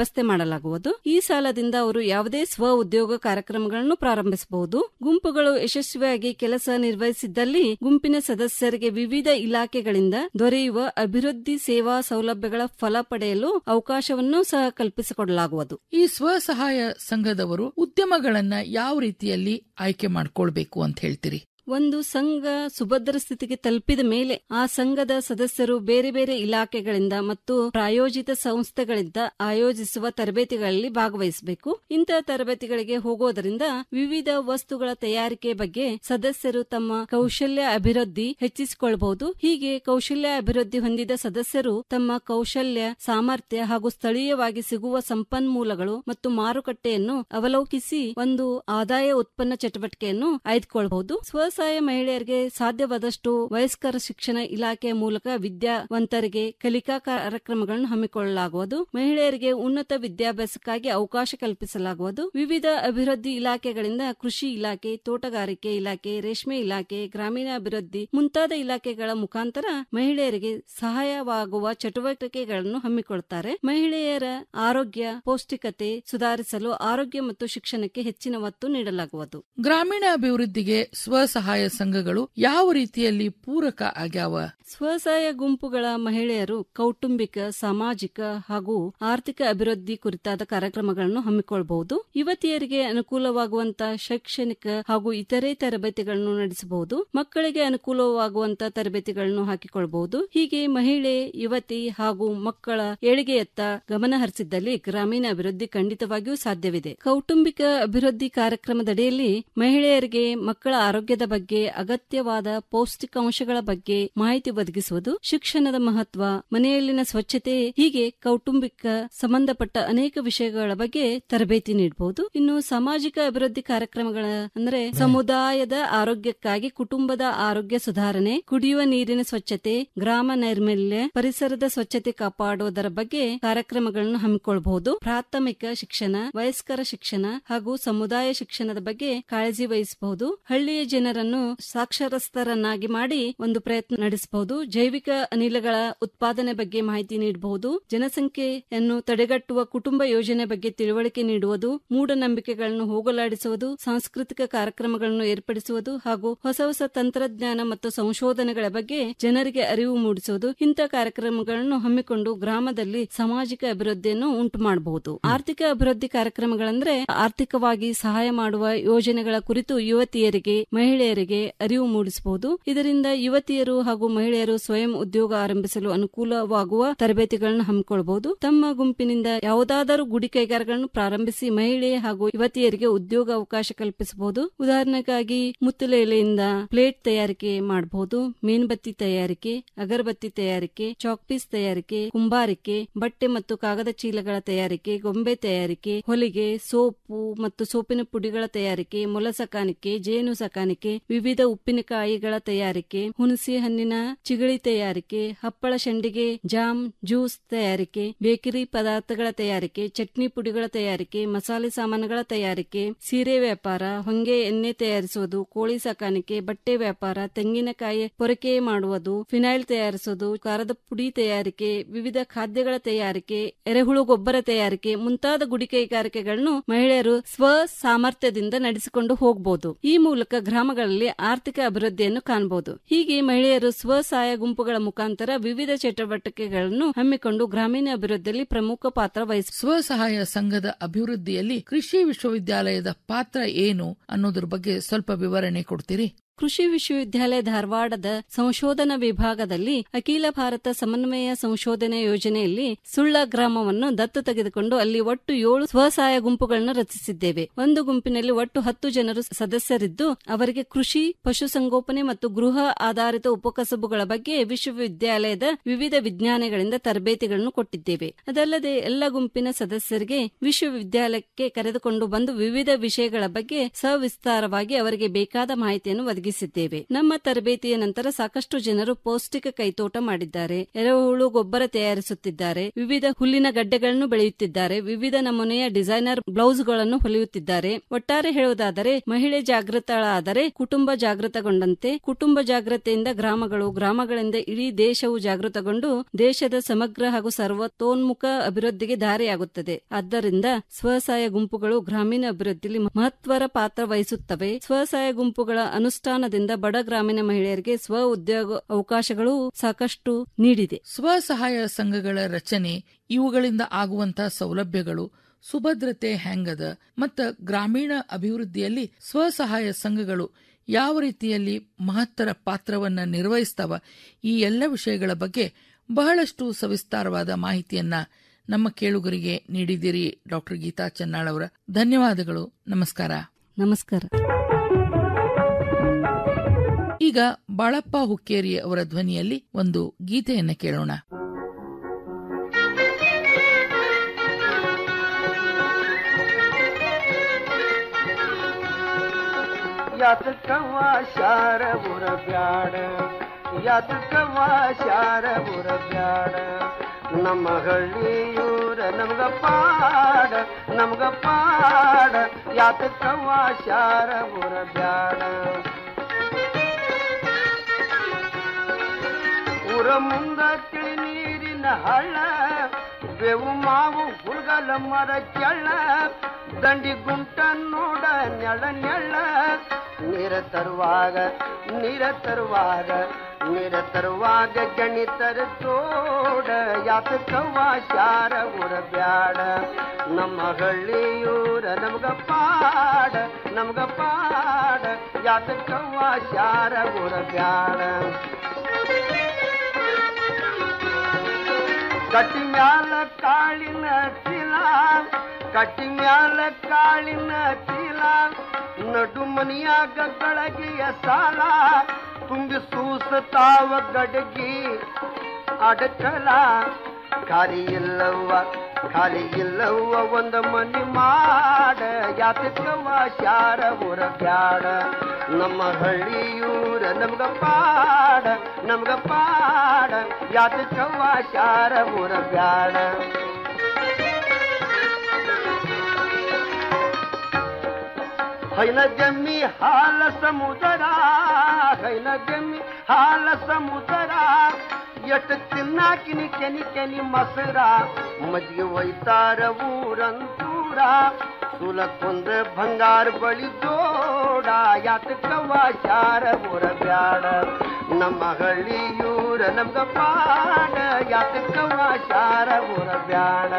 ನೀಡಲಾಗುವುದು ಈ ಸಾಲದಿಂದ ಅವರು ಯಾವುದೇ ಸ್ವ ಉದ್ಯೋಗ ಕಾರ್ಯಕ್ರಮಗಳನ್ನು ಪ್ರಾರಂಭಿಸಬಹುದು ಗುಂಪುಗಳು ಯಶಸ್ವಿಯಾಗಿ ಕೆಲಸ ನಿರ್ವಹಿಸಿದ್ದಲ್ಲಿ ಗುಂಪಿನ ಸದಸ್ಯರಿಗೆ ವಿವಿಧ ಇಲಾಖೆಗಳಿಂದ ದೊರೆಯುವ ಅಭಿವೃದ್ಧಿ ಸೇವಾ ಸೌಲಭ್ಯಗಳ ಫಲ ಪಡೆಯಲು ಅವಕಾಶವನ್ನು ಸಹ ಕಲ್ಪಿಸಿಕೊಡಲಾಗುವುದು ಈ ಸ್ವಸಹಾಯ ಸಂಘದವರು ಉದ್ಯಮಗಳನ್ನ ಯಾವ ರೀತಿಯಲ್ಲಿ ಆಯ್ಕೆ ಮಾಡ್ಕೊಳ್ಬೇಕು ಅಂತ ಹೇಳ್ತೀರಿ ಒಂದು ಸಂಘ ಸುಭದ್ರ ಸ್ಥಿತಿಗೆ ತಲುಪಿದ ಮೇಲೆ ಆ ಸಂಘದ ಸದಸ್ಯರು ಬೇರೆ ಬೇರೆ ಇಲಾಖೆಗಳಿಂದ ಮತ್ತು ಪ್ರಾಯೋಜಿತ ಸಂಸ್ಥೆಗಳಿಂದ ಆಯೋಜಿಸುವ ತರಬೇತಿಗಳಲ್ಲಿ ಭಾಗವಹಿಸಬೇಕು ಇಂತಹ ತರಬೇತಿಗಳಿಗೆ ಹೋಗೋದರಿಂದ ವಿವಿಧ ವಸ್ತುಗಳ ತಯಾರಿಕೆ ಬಗ್ಗೆ ಸದಸ್ಯರು ತಮ್ಮ ಕೌಶಲ್ಯ ಅಭಿವೃದ್ಧಿ ಹೆಚ್ಚಿಸಿಕೊಳ್ಳಬಹುದು ಹೀಗೆ ಕೌಶಲ್ಯ ಅಭಿವೃದ್ಧಿ ಹೊಂದಿದ ಸದಸ್ಯರು ತಮ್ಮ ಕೌಶಲ್ಯ ಸಾಮರ್ಥ್ಯ ಹಾಗೂ ಸ್ಥಳೀಯವಾಗಿ ಸಿಗುವ ಸಂಪನ್ಮೂಲಗಳು ಮತ್ತು ಮಾರುಕಟ್ಟೆಯನ್ನು ಅವಲೋಕಿಸಿ ಒಂದು ಆದಾಯ ಉತ್ಪನ್ನ ಚಟುವಟಿಕೆಯನ್ನು ಆಯ್ದುಕೊಳ್ಳಬಹುದು ಸ್ವಸಹಾಯ ಮಹಿಳೆಯರಿಗೆ ಸಾಧ್ಯವಾದಷ್ಟು ವಯಸ್ಕರ ಶಿಕ್ಷಣ ಇಲಾಖೆಯ ಮೂಲಕ ವಿದ್ಯಾವಂತರಿಗೆ ಕಲಿಕಾ ಕಾರ್ಯಕ್ರಮಗಳನ್ನು ಹಮ್ಮಿಕೊಳ್ಳಲಾಗುವುದು ಮಹಿಳೆಯರಿಗೆ ಉನ್ನತ ವಿದ್ಯಾಭ್ಯಾಸಕ್ಕಾಗಿ ಅವಕಾಶ ಕಲ್ಪಿಸಲಾಗುವುದು ವಿವಿಧ ಅಭಿವೃದ್ಧಿ ಇಲಾಖೆಗಳಿಂದ ಕೃಷಿ ಇಲಾಖೆ ತೋಟಗಾರಿಕೆ ಇಲಾಖೆ ರೇಷ್ಮೆ ಇಲಾಖೆ ಗ್ರಾಮೀಣ ಅಭಿವೃದ್ಧಿ ಮುಂತಾದ ಇಲಾಖೆಗಳ ಮುಖಾಂತರ ಮಹಿಳೆಯರಿಗೆ ಸಹಾಯವಾಗುವ ಚಟುವಟಿಕೆಗಳನ್ನು ಹಮ್ಮಿಕೊಳ್ಳುತ್ತಾರೆ ಮಹಿಳೆಯರ ಆರೋಗ್ಯ ಪೌಷ್ಟಿಕತೆ ಸುಧಾರಿಸಲು ಆರೋಗ್ಯ ಮತ್ತು ಶಿಕ್ಷಣಕ್ಕೆ ಹೆಚ್ಚಿನ ಒತ್ತು ನೀಡಲಾಗುವುದು ಗ್ರಾಮೀಣ ಅಭಿವೃದ್ಧಿಗೆ ಸ್ವಸಹಾಯ ಸಂಘಗಳು ಯಾವ ರೀತಿಯಲ್ಲಿ ಪೂರಕ ಆಗ್ಯಾವ ಸ್ವಸಹಾಯ ಗುಂಪುಗಳ ಮಹಿಳೆಯರು ಕೌಟುಂಬಿಕ ಸಾಮಾಜಿಕ ಹಾಗೂ ಆರ್ಥಿಕ ಅಭಿವೃದ್ಧಿ ಕುರಿತಾದ ಕಾರ್ಯಕ್ರಮಗಳನ್ನು ಹಮ್ಮಿಕೊಳ್ಳಬಹುದು ಯುವತಿಯರಿಗೆ ಅನುಕೂಲವಾಗುವಂತ ಶೈಕ್ಷಣಿಕ ಹಾಗೂ ಇತರೆ ತರಬೇತಿಗಳನ್ನು ನಡೆಸಬಹುದು ಮಕ್ಕಳಿಗೆ ಅನುಕೂಲವಾಗುವಂತ ತರಬೇತಿಗಳನ್ನು ಹಾಕಿಕೊಳ್ಳಬಹುದು ಹೀಗೆ ಮಹಿಳೆ ಯುವತಿ ಹಾಗೂ ಮಕ್ಕಳ ಏಳಿಗೆಯತ್ತ ಗಮನ ಹರಿಸಿದ್ದಲ್ಲಿ ಗ್ರಾಮೀಣ ಅಭಿವೃದ್ಧಿ ಖಂಡಿತವಾಗಿಯೂ ಸಾಧ್ಯವಿದೆ ಕೌಟುಂಬಿಕ ಅಭಿವೃದ್ಧಿ ಕಾರ್ಯಕ್ರಮದಡಿಯಲ್ಲಿ ಮಹಿಳೆಯರಿಗೆ ಮಕ್ಕಳ ಆರೋಗ್ಯದ ಬಗ್ಗೆ ಅಗತ್ಯವಾದ ಪೌಷ್ಟಿಕಾಂಶಗಳ ಬಗ್ಗೆ ಮಾಹಿತಿ ಒದಗಿಸುವುದು ಶಿಕ್ಷಣದ ಮಹತ್ವ ಮನೆಯಲ್ಲಿನ ಸ್ವಚ್ಛತೆ ಹೀಗೆ ಕೌಟುಂಬಿಕ ಸಂಬಂಧಪಟ್ಟ ಅನೇಕ ವಿಷಯಗಳ ಬಗ್ಗೆ ತರಬೇತಿ ನೀಡಬಹುದು ಇನ್ನು ಸಾಮಾಜಿಕ ಅಭಿವೃದ್ಧಿ ಕಾರ್ಯಕ್ರಮಗಳ ಅಂದ್ರೆ ಸಮುದಾಯದ ಆರೋಗ್ಯಕ್ಕಾಗಿ ಕುಟುಂಬದ ಆರೋಗ್ಯ ಸುಧಾರಣೆ ಕುಡಿಯುವ ನೀರಿನ ಸ್ವಚ್ಛತೆ ಗ್ರಾಮ ನೈರ್ಮಲ್ಯ ಪರಿಸರದ ಸ್ವಚ್ಛತೆ ಕಾಪಾಡುವುದರ ಬಗ್ಗೆ ಕಾರ್ಯಕ್ರಮಗಳನ್ನು ಹಮ್ಮಿಕೊಳ್ಳಬಹುದು ಪ್ರಾಥಮಿಕ ಶಿಕ್ಷಣ ವಯಸ್ಕರ ಶಿಕ್ಷಣ ಹಾಗೂ ಸಮುದಾಯ ಶಿಕ್ಷಣದ ಬಗ್ಗೆ ಕಾಳಜಿ ವಹಿಸಬಹುದು ಹಳ್ಳಿಯ ಜನರನ್ನು ಸಾಕ್ಷರಸ್ಥರನ್ನಾಗಿ ಮಾಡಿ ಒಂದು ಪ್ರಯತ್ನ ನಡೆಸಬಹುದು ಜೈವಿಕ ಅನಿಲಗಳ ಉತ್ಪಾದನೆ ಬಗ್ಗೆ ಮಾಹಿತಿ ನೀಡಬಹುದು ಜನಸಂಖ್ಯೆಯನ್ನು ತಡೆಗಟ್ಟುವ ಕುಟುಂಬ ಯೋಜನೆ ಬಗ್ಗೆ ತಿಳುವಳಿಕೆ ನೀಡುವುದು ಮೂಢನಂಬಿಕೆಗಳನ್ನು ಹೋಗಲಾಡಿಸುವುದು ಸಾಂಸ್ಕೃತಿಕ ಕಾರ್ಯಕ್ರಮಗಳನ್ನು ಏರ್ಪಡಿಸುವುದು ಹಾಗೂ ಹೊಸ ಹೊಸ ತಂತ್ರಜ್ಞಾನ ಮತ್ತು ಸಂಶೋಧನೆಗಳ ಬಗ್ಗೆ ಜನರಿಗೆ ಅರಿವು ಮೂಡಿಸುವುದು ಇಂಥ ಕಾರ್ಯಕ್ರಮಗಳನ್ನು ಹಮ್ಮಿಕೊಂಡು ಗ್ರಾಮದಲ್ಲಿ ಸಾಮಾಜಿಕ ಅಭಿವೃದ್ಧಿಯನ್ನು ಉಂಟು ಮಾಡಬಹುದು ಆರ್ಥಿಕ ಅಭಿವೃದ್ಧಿ ಕಾರ್ಯಕ್ರಮಗಳಂದ್ರೆ ಆರ್ಥಿಕವಾಗಿ ಸಹಾಯ ಮಾಡುವ ಯೋಜನೆಗಳ ಕುರಿತು ಯುವತಿಯರಿಗೆ ಮಹಿಳೆಯರಿಗೆ ಅರಿವು ಮೂಡಿಸಬಹುದು ಇದರಿಂದ ಯುವತಿಯರು ಹಾಗೂ ಮಹಿಳೆಯರು ಸ್ವಯಂ ಉದ್ಯೋಗ ಆರಂಭಿಸಲು ಅನುಕೂಲವಾಗುವ ತರಬೇತಿಗಳನ್ನು ಹಮ್ಮಿಕೊಳ್ಳಬಹುದು ತಮ್ಮ ಗುಂಪಿನಿಂದ ಯಾವುದಾದರೂ ಗುಡಿ ಕೈಗಾರಿಕೆಗಳನ್ನು ಪ್ರಾರಂಭಿಸಿ ಮಹಿಳೆ ಹಾಗೂ ಯುವತಿಯರಿಗೆ ಉದ್ಯೋಗ ಅವಕಾಶ ಕಲ್ಪಿಸಬಹುದು ಉದಾಹರಣೆಗಾಗಿ ಮುತ್ತಲ ಎಲೆಯಿಂದ ಪ್ಲೇಟ್ ತಯಾರಿಕೆ ಮಾಡಬಹುದು ಮೇನ್ಬತ್ತಿ ತಯಾರಿಕೆ ಅಗರಬತ್ತಿ ತಯಾರಿಕೆ ಚಾಕ್ಪೀಸ್ ತಯಾರಿಕೆ ಕುಂಬಾರಿಕೆ ಬಟ್ಟೆ ಮತ್ತು ಕಾಗದ ಚೀಲಗಳ ತಯಾರಿಕೆ ಗೊಂಬೆ ತಯಾರಿಕೆ ಹೊಲಿಗೆ ಸೋಪು ಮತ್ತು ಸೋಪಿನ ಪುಡಿಗಳ ತಯಾರಿಕೆ ಮೊಲ ಸಾಕಾಣಿಕೆ ಜೇನು ಸಾಕಾಣಿಕೆ ವಿವಿಧ ಉಪ್ಪಿನಕಾಯಿಗಳ ತಯಾರಿಕೆ ಹುಣಸೆ ಹಣ್ಣಿನ ಚಿಗಳಿ ತಯಾರಿಕೆ ಹಪ್ಪಳ ಶಂಡಿಗೆ ಜಾಮ್ ಜ್ಯೂಸ್ ತಯಾರಿಕೆ ಬೇಕರಿ ಪದಾರ್ಥಗಳ ತಯಾರಿಕೆ ಚಟ್ನಿ ಪುಡಿಗಳ ತಯಾರಿಕೆ ಮಸಾಲೆ ಸಾಮಾನುಗಳ ತಯಾರಿಕೆ ಸೀರೆ ವ್ಯಾಪಾರ ಹೊಂಗೆ ಎಣ್ಣೆ ತಯಾರಿಸುವುದು ಕೋಳಿ ಸಾಕಾಣಿಕೆ ಬಟ್ಟೆ ವ್ಯಾಪಾರ ತೆಂಗಿನಕಾಯಿ ಪೊರಕೆ ಮಾಡುವುದು ಫಿನೈಲ್ ತಯಾರಿಸುವುದು ಖಾರದ ಪುಡಿ ತಯಾರಿಕೆ ವಿವಿಧ ಖಾದ್ಯಗಳ ತಯಾರಿಕೆ ಎರೆಹುಳು ಗೊಬ್ಬರ ತಯಾರಿಕೆ ಮುಂತಾದ ಗುಡಿ ಕೈಗಾರಿಕೆಗಳನ್ನು ಮಹಿಳೆಯರು ಸ್ವ ಸಾಮರ್ಥ್ಯದಿಂದ ನಡೆಸಿಕೊಂಡು ಹೋಗಬಹುದು ಈ ಮೂಲಕ ಗ್ರಾಮಗಳಲ್ಲಿ ಆರ್ಥಿಕ ಅಭಿವೃದ್ಧಿಯನ್ನು ಕಾಣಬಹುದು ಹೀಗೆ ಮಹಿಳೆಯರು ಸ್ವಸಹಾಯ ಗುಂಪುಗಳ ಮುಖಾಂತರ ವಿವಿಧ ಚಟುವಟಿಕೆಗಳನ್ನು ಹಮ್ಮಿಕೊಂಡು ಗ್ರಾಮೀಣ ಅಭಿವೃದ್ಧಿಯಲ್ಲಿ ಪ್ರಮುಖ ಪಾತ್ರ ವಹಿಸ ಸ್ವಸಹಾಯ ಸಂಘದ ಅಭಿವೃದ್ಧಿಯಲ್ಲಿ ಕೃಷಿ ವಿಶ್ವವಿದ್ಯಾಲಯದ ಪಾತ್ರ ಏನು ಅನ್ನೋದ್ರ ಬಗ್ಗೆ ಸ್ವಲ್ಪ ವಿವರಣೆ ಕೊಡ್ತೀರಿ ಕೃಷಿ ವಿಶ್ವವಿದ್ಯಾಲಯ ಧಾರವಾಡದ ಸಂಶೋಧನಾ ವಿಭಾಗದಲ್ಲಿ ಅಖಿಲ ಭಾರತ ಸಮನ್ವಯ ಸಂಶೋಧನೆ ಯೋಜನೆಯಲ್ಲಿ ಸುಳ್ಳ ಗ್ರಾಮವನ್ನು ದತ್ತು ತೆಗೆದುಕೊಂಡು ಅಲ್ಲಿ ಒಟ್ಟು ಏಳು ಸ್ವಸಹಾಯ ಗುಂಪುಗಳನ್ನು ರಚಿಸಿದ್ದೇವೆ ಒಂದು ಗುಂಪಿನಲ್ಲಿ ಒಟ್ಟು ಹತ್ತು ಜನರು ಸದಸ್ಯರಿದ್ದು ಅವರಿಗೆ ಕೃಷಿ ಪಶುಸಂಗೋಪನೆ ಮತ್ತು ಗೃಹ ಆಧಾರಿತ ಉಪಕಸಬುಗಳ ಬಗ್ಗೆ ವಿಶ್ವವಿದ್ಯಾಲಯದ ವಿವಿಧ ವಿಜ್ಞಾನಿಗಳಿಂದ ತರಬೇತಿಗಳನ್ನು ಕೊಟ್ಟಿದ್ದೇವೆ ಅದಲ್ಲದೆ ಎಲ್ಲ ಗುಂಪಿನ ಸದಸ್ಯರಿಗೆ ವಿಶ್ವವಿದ್ಯಾಲಯಕ್ಕೆ ಕರೆದುಕೊಂಡು ಬಂದು ವಿವಿಧ ವಿಷಯಗಳ ಬಗ್ಗೆ ಸವಿಸ್ತಾರವಾಗಿ ಅವರಿಗೆ ಬೇಕಾದ ಮಾಹಿತಿಯನ್ನು ಒದಗಿಸಿ ಒದಗಿಸಿದ್ದೇವೆ ನಮ್ಮ ತರಬೇತಿಯ ನಂತರ ಸಾಕಷ್ಟು ಜನರು ಪೌಷ್ಟಿಕ ಕೈತೋಟ ಮಾಡಿದ್ದಾರೆ ಎರೆಹುಳು ಗೊಬ್ಬರ ತಯಾರಿಸುತ್ತಿದ್ದಾರೆ ವಿವಿಧ ಹುಲ್ಲಿನ ಗಡ್ಡೆಗಳನ್ನು ಬೆಳೆಯುತ್ತಿದ್ದಾರೆ ವಿವಿಧ ನಮೂನೆಯ ಡಿಸೈನರ್ ಬ್ಲೌಸ್ಗಳನ್ನು ಹೊಲಿಯುತ್ತಿದ್ದಾರೆ ಒಟ್ಟಾರೆ ಹೇಳುವುದಾದರೆ ಮಹಿಳೆ ಜಾಗೃತಳಾದರೆ ಕುಟುಂಬ ಜಾಗೃತಗೊಂಡಂತೆ ಕುಟುಂಬ ಜಾಗೃತೆಯಿಂದ ಗ್ರಾಮಗಳು ಗ್ರಾಮಗಳಿಂದ ಇಡೀ ದೇಶವು ಜಾಗೃತಗೊಂಡು ದೇಶದ ಸಮಗ್ರ ಹಾಗೂ ಸರ್ವತೋನ್ಮುಖ ಅಭಿವೃದ್ಧಿಗೆ ದಾರಿಯಾಗುತ್ತದೆ ಆದ್ದರಿಂದ ಸ್ವಸಹಾಯ ಗುಂಪುಗಳು ಗ್ರಾಮೀಣ ಅಭಿವೃದ್ಧಿಯಲ್ಲಿ ಮಹತ್ವರ ಪಾತ್ರ ವಹಿಸುತ್ತವೆ ಸ್ವಸಹಾಯ ಗುಂಪುಗಳ ಅನುಷ್ಠಾನದಿಂದ ಬಡ ಗ್ರಾಮೀಣ ಮಹಿಳೆಯರಿಗೆ ಸ್ವ ಉದ್ಯೋಗ ಅವಕಾಶಗಳು ಸಾಕಷ್ಟು ನೀಡಿದೆ ಸ್ವಸಹಾಯ ಸಂಘಗಳ ರಚನೆ ಇವುಗಳಿಂದ ಆಗುವಂತ ಸೌಲಭ್ಯಗಳು ಸುಭದ್ರತೆ ಹೆಂಗದ ಮತ್ತ ಗ್ರಾಮೀಣ ಅಭಿವೃದ್ಧಿಯಲ್ಲಿ ಸ್ವಸಹಾಯ ಸಂಘಗಳು ಯಾವ ರೀತಿಯಲ್ಲಿ ಮಹತ್ತರ ಪಾತ್ರವನ್ನ ನಿರ್ವಹಿಸ್ತಾವ ಈ ಎಲ್ಲ ವಿಷಯಗಳ ಬಗ್ಗೆ ಬಹಳಷ್ಟು ಸವಿಸ್ತಾರವಾದ ಮಾಹಿತಿಯನ್ನ ನಮ್ಮ ಕೇಳುಗರಿಗೆ ನೀಡಿದಿರಿ ಡಾಕ್ಟರ್ ಗೀತಾ ಚನ್ನಾಳ್ ಅವರ ಧನ್ಯವಾದಗಳು ನಮಸ್ಕಾರ ನಮಸ್ಕಾರ ಈಗ ಬಾಳಪ್ಪ ಹುಕ್ಕೇರಿ ಅವರ ಧ್ವನಿಯಲ್ಲಿ ಒಂದು ಗೀತೆಯನ್ನ ಕೇಳೋಣ ಯಾತಕವ ಶಾರ ಬುರ ಬ್ಯಾಡ ಯಾತಕವ ಶಾರ ಬುರ ಬ್ಯಾಡ ನಮ್ಮ ಹಳ್ಳಿಯೂರ ನಮ್ಗ ಪಾಡ ನಮ್ಗ ಪಾಡ ಯಾತಕವ ಶಾರ ಬುರ ಬ್ಯಾಡ ಊರ ಮುಂದ ತಿಳಿ ನೀರಿನ ಹಳ್ಳ ಬೇವು ಮಾವು ಹುಲ್ಗಲ ಮರ ಕೆಳ್ಳ ದಂಡಿ ಗುಂಟ ನೋಡ ನೆಳ ನೆಳ್ಳ ನೀರ ತರುವಾಗ ನೀರ ತರುವಾಗ ನೀರ ತರುವಾಗ ಗಣಿತರ ತೋಡ ಯಾತಕವ್ವ ಶಾರ ಊರ ಬ್ಯಾಡ ನಮ್ಮ ಹಳ್ಳಿಯೂರ ನಮ್ಗ ಪಾಡ ನಮ್ಗ ಪಾಡ ಯಾತಕವ್ವ ಶಾರ ಊರ ಬ್ಯಾಡ ಕಟ್ಟಿ ಮ್ಯಾಲ ಕಾಳಿನ ಚೀಲ ಕಟ್ಟಿ ಮ್ಯಾಲ ಕಾಳಿನ ಚೀಲ ನಡು ಮನಿಯಾಗ ಗಳಗಿಯ ಸಾಲ ತುಂಬಿ ಸೂಸತಾವ ಗಡಗಿ ಅಡಕಲ ಖಾಲಿ ಇಲ್ಲವ್ವ ಖಾಲಿ ಇಲ್ಲವ್ವ ಒಂದ ಮನಿ ಮಾಡ ಯಾತಕವ್ವ ಶಾರ ಊರ ಬ್ಯಾಡ ನಮ್ಮ ಹಳ್ಳಿಯೂರ ನಮ್ಗ ಪಾಡ ನಮ್ಗ ಪಾಡ ಯಾತಕವ್ವ ಶಾರ ಊರ ಬ್ಯಾಡ ಹೈನ ಜಮ್ಮಿ ಹಾಲ ಸಮುದರ ಹೈನ ಜಮ್ಮಿ ಹಾಲ ಸಮುದರ ಎಷ್ಟ ತಿನ್ನಾಕಿನಿ ಕೆನಿ ಕೆನಿ ಮಸರ ಮಜ್ಜಿಗೆ ಒಯ್ತಾರ ಊರಂತೂರ ಸುಲಕ್ಕೊಂದ ಬಂಗಾರ ಬಳಿ ಜೋಡ ಯಾತಕವ್ವ ಶಾರ ಊರ ಬ್ಯಾಡ ನಮ್ಮ ಹಳ್ಳಿಯೂರ ನಮ್ಗ ಪಾಡ ಯಾತಕವ್ವ ಶಾರ ಊರ ಬ್ಯಾಡ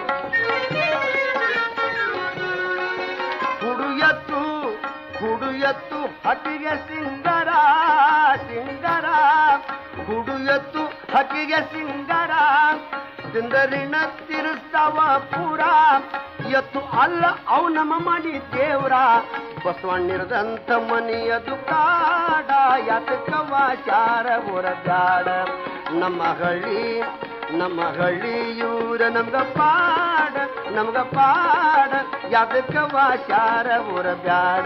ಹುಡು ಎತ್ತು ಹುಡು ಎತ್ತು ಹಕ್ಕಿಗೆ ಸಿಂಗರ ಸಿಂಗರ ಹುಡು ಎತ್ತು ಹಕ್ಕಿಗೆ ಸಿಂಗರ ತಿಂದರಿನ ತಿರುಸ್ತವ ಪೂರ ಎತ್ತು ಅಲ್ಲ ಅವು ನಮ್ಮ ಮನಿ ದೇವ್ರ ಬಸವಣ್ಣಿರದಂತ ಮನಿಯದು ಕಾಡ ಯಾತಕವ ಶಾರ ಊರಗಾಡ ನಮ್ಮ ಹಳ್ಳಿ ನಮ್ಮ ಹಳ್ಳಿಯೂರ ನಮ್ಗ ಪಾಡ ನಮ್ಗ ಪಾಡ ಯಾತಕವ ಶಾರ ಊರ ಬ್ಯಾಡ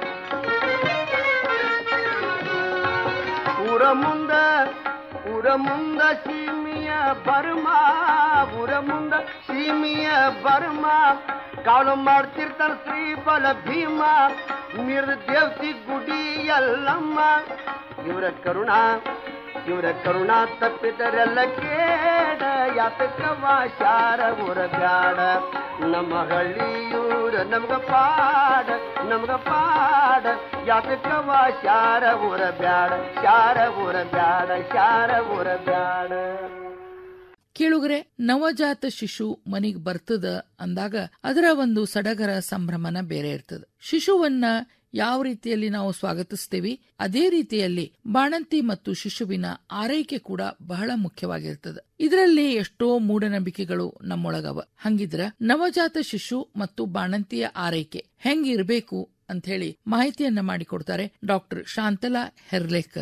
ಊರ ಮುಂದ ಊರ ಮುಂದ ಸೀಮಿಯ ಬರ್ಮ ಊರ ಮುಂದ ಸೀಮಿಯ ಬರ್ಮ ಕಾಳು ಮಾಡ್ತಿರ್ತಾನ ಶ್ರೀ ಬಲ ಭೀಮ ನಿರ್ದೇವ್ತಿ ಗುಡಿ ಎಲ್ಲಮ್ಮ ಇವರ ಕರುಣ ಇವರ ಕರುಣ ತಪ್ಪಿದರೆಲ್ಲ ಕೇಡ ಯಾತಕವ ಶಾರ ಊರ ಬ್ಯಾಡ ನಮ್ಮ ಹಳ್ಳಿಯೂರ ನಮ್ಗ ಪಾಡ ನಮ್ಗ ಪಾಡ ಯಾತಕವ ಶಾರ ಊರ ಬ್ಯಾಡ ಶಾರ ಊರ ಬ್ಯಾಡ ಶಾರ ಊರ ಬ್ಯಾಡ ಕೇಳುಗರೆ ನವಜಾತ ಶಿಶು ಮನಿಗ್ ಬರ್ತದ ಅಂದಾಗ ಅದರ ಒಂದು ಸಡಗರ ಸಂಭ್ರಮನ ಬೇರೆ ಇರ್ತದ ಶಿಶುವನ್ನ ಯಾವ ರೀತಿಯಲ್ಲಿ ನಾವು ಸ್ವಾಗತಿಸ್ತೇವಿ ಅದೇ ರೀತಿಯಲ್ಲಿ ಬಾಣಂತಿ ಮತ್ತು ಶಿಶುವಿನ ಆರೈಕೆ ಕೂಡ ಬಹಳ ಮುಖ್ಯವಾಗಿರ್ತದ ಇದರಲ್ಲಿ ಎಷ್ಟೋ ಮೂಢನಂಬಿಕೆಗಳು ನಮ್ಮೊಳಗವ ಹಂಗಿದ್ರ ನವಜಾತ ಶಿಶು ಮತ್ತು ಬಾಣಂತಿಯ ಆರೈಕೆ ಹೆಂಗಿರ್ಬೇಕು ಅಂತ ಹೇಳಿ ಮಾಹಿತಿಯನ್ನ ಮಾಡಿಕೊಡ್ತಾರೆ ಡಾಕ್ಟರ್ ಶಾಂತಲಾ ಹೆರ್ಲೇಕರ್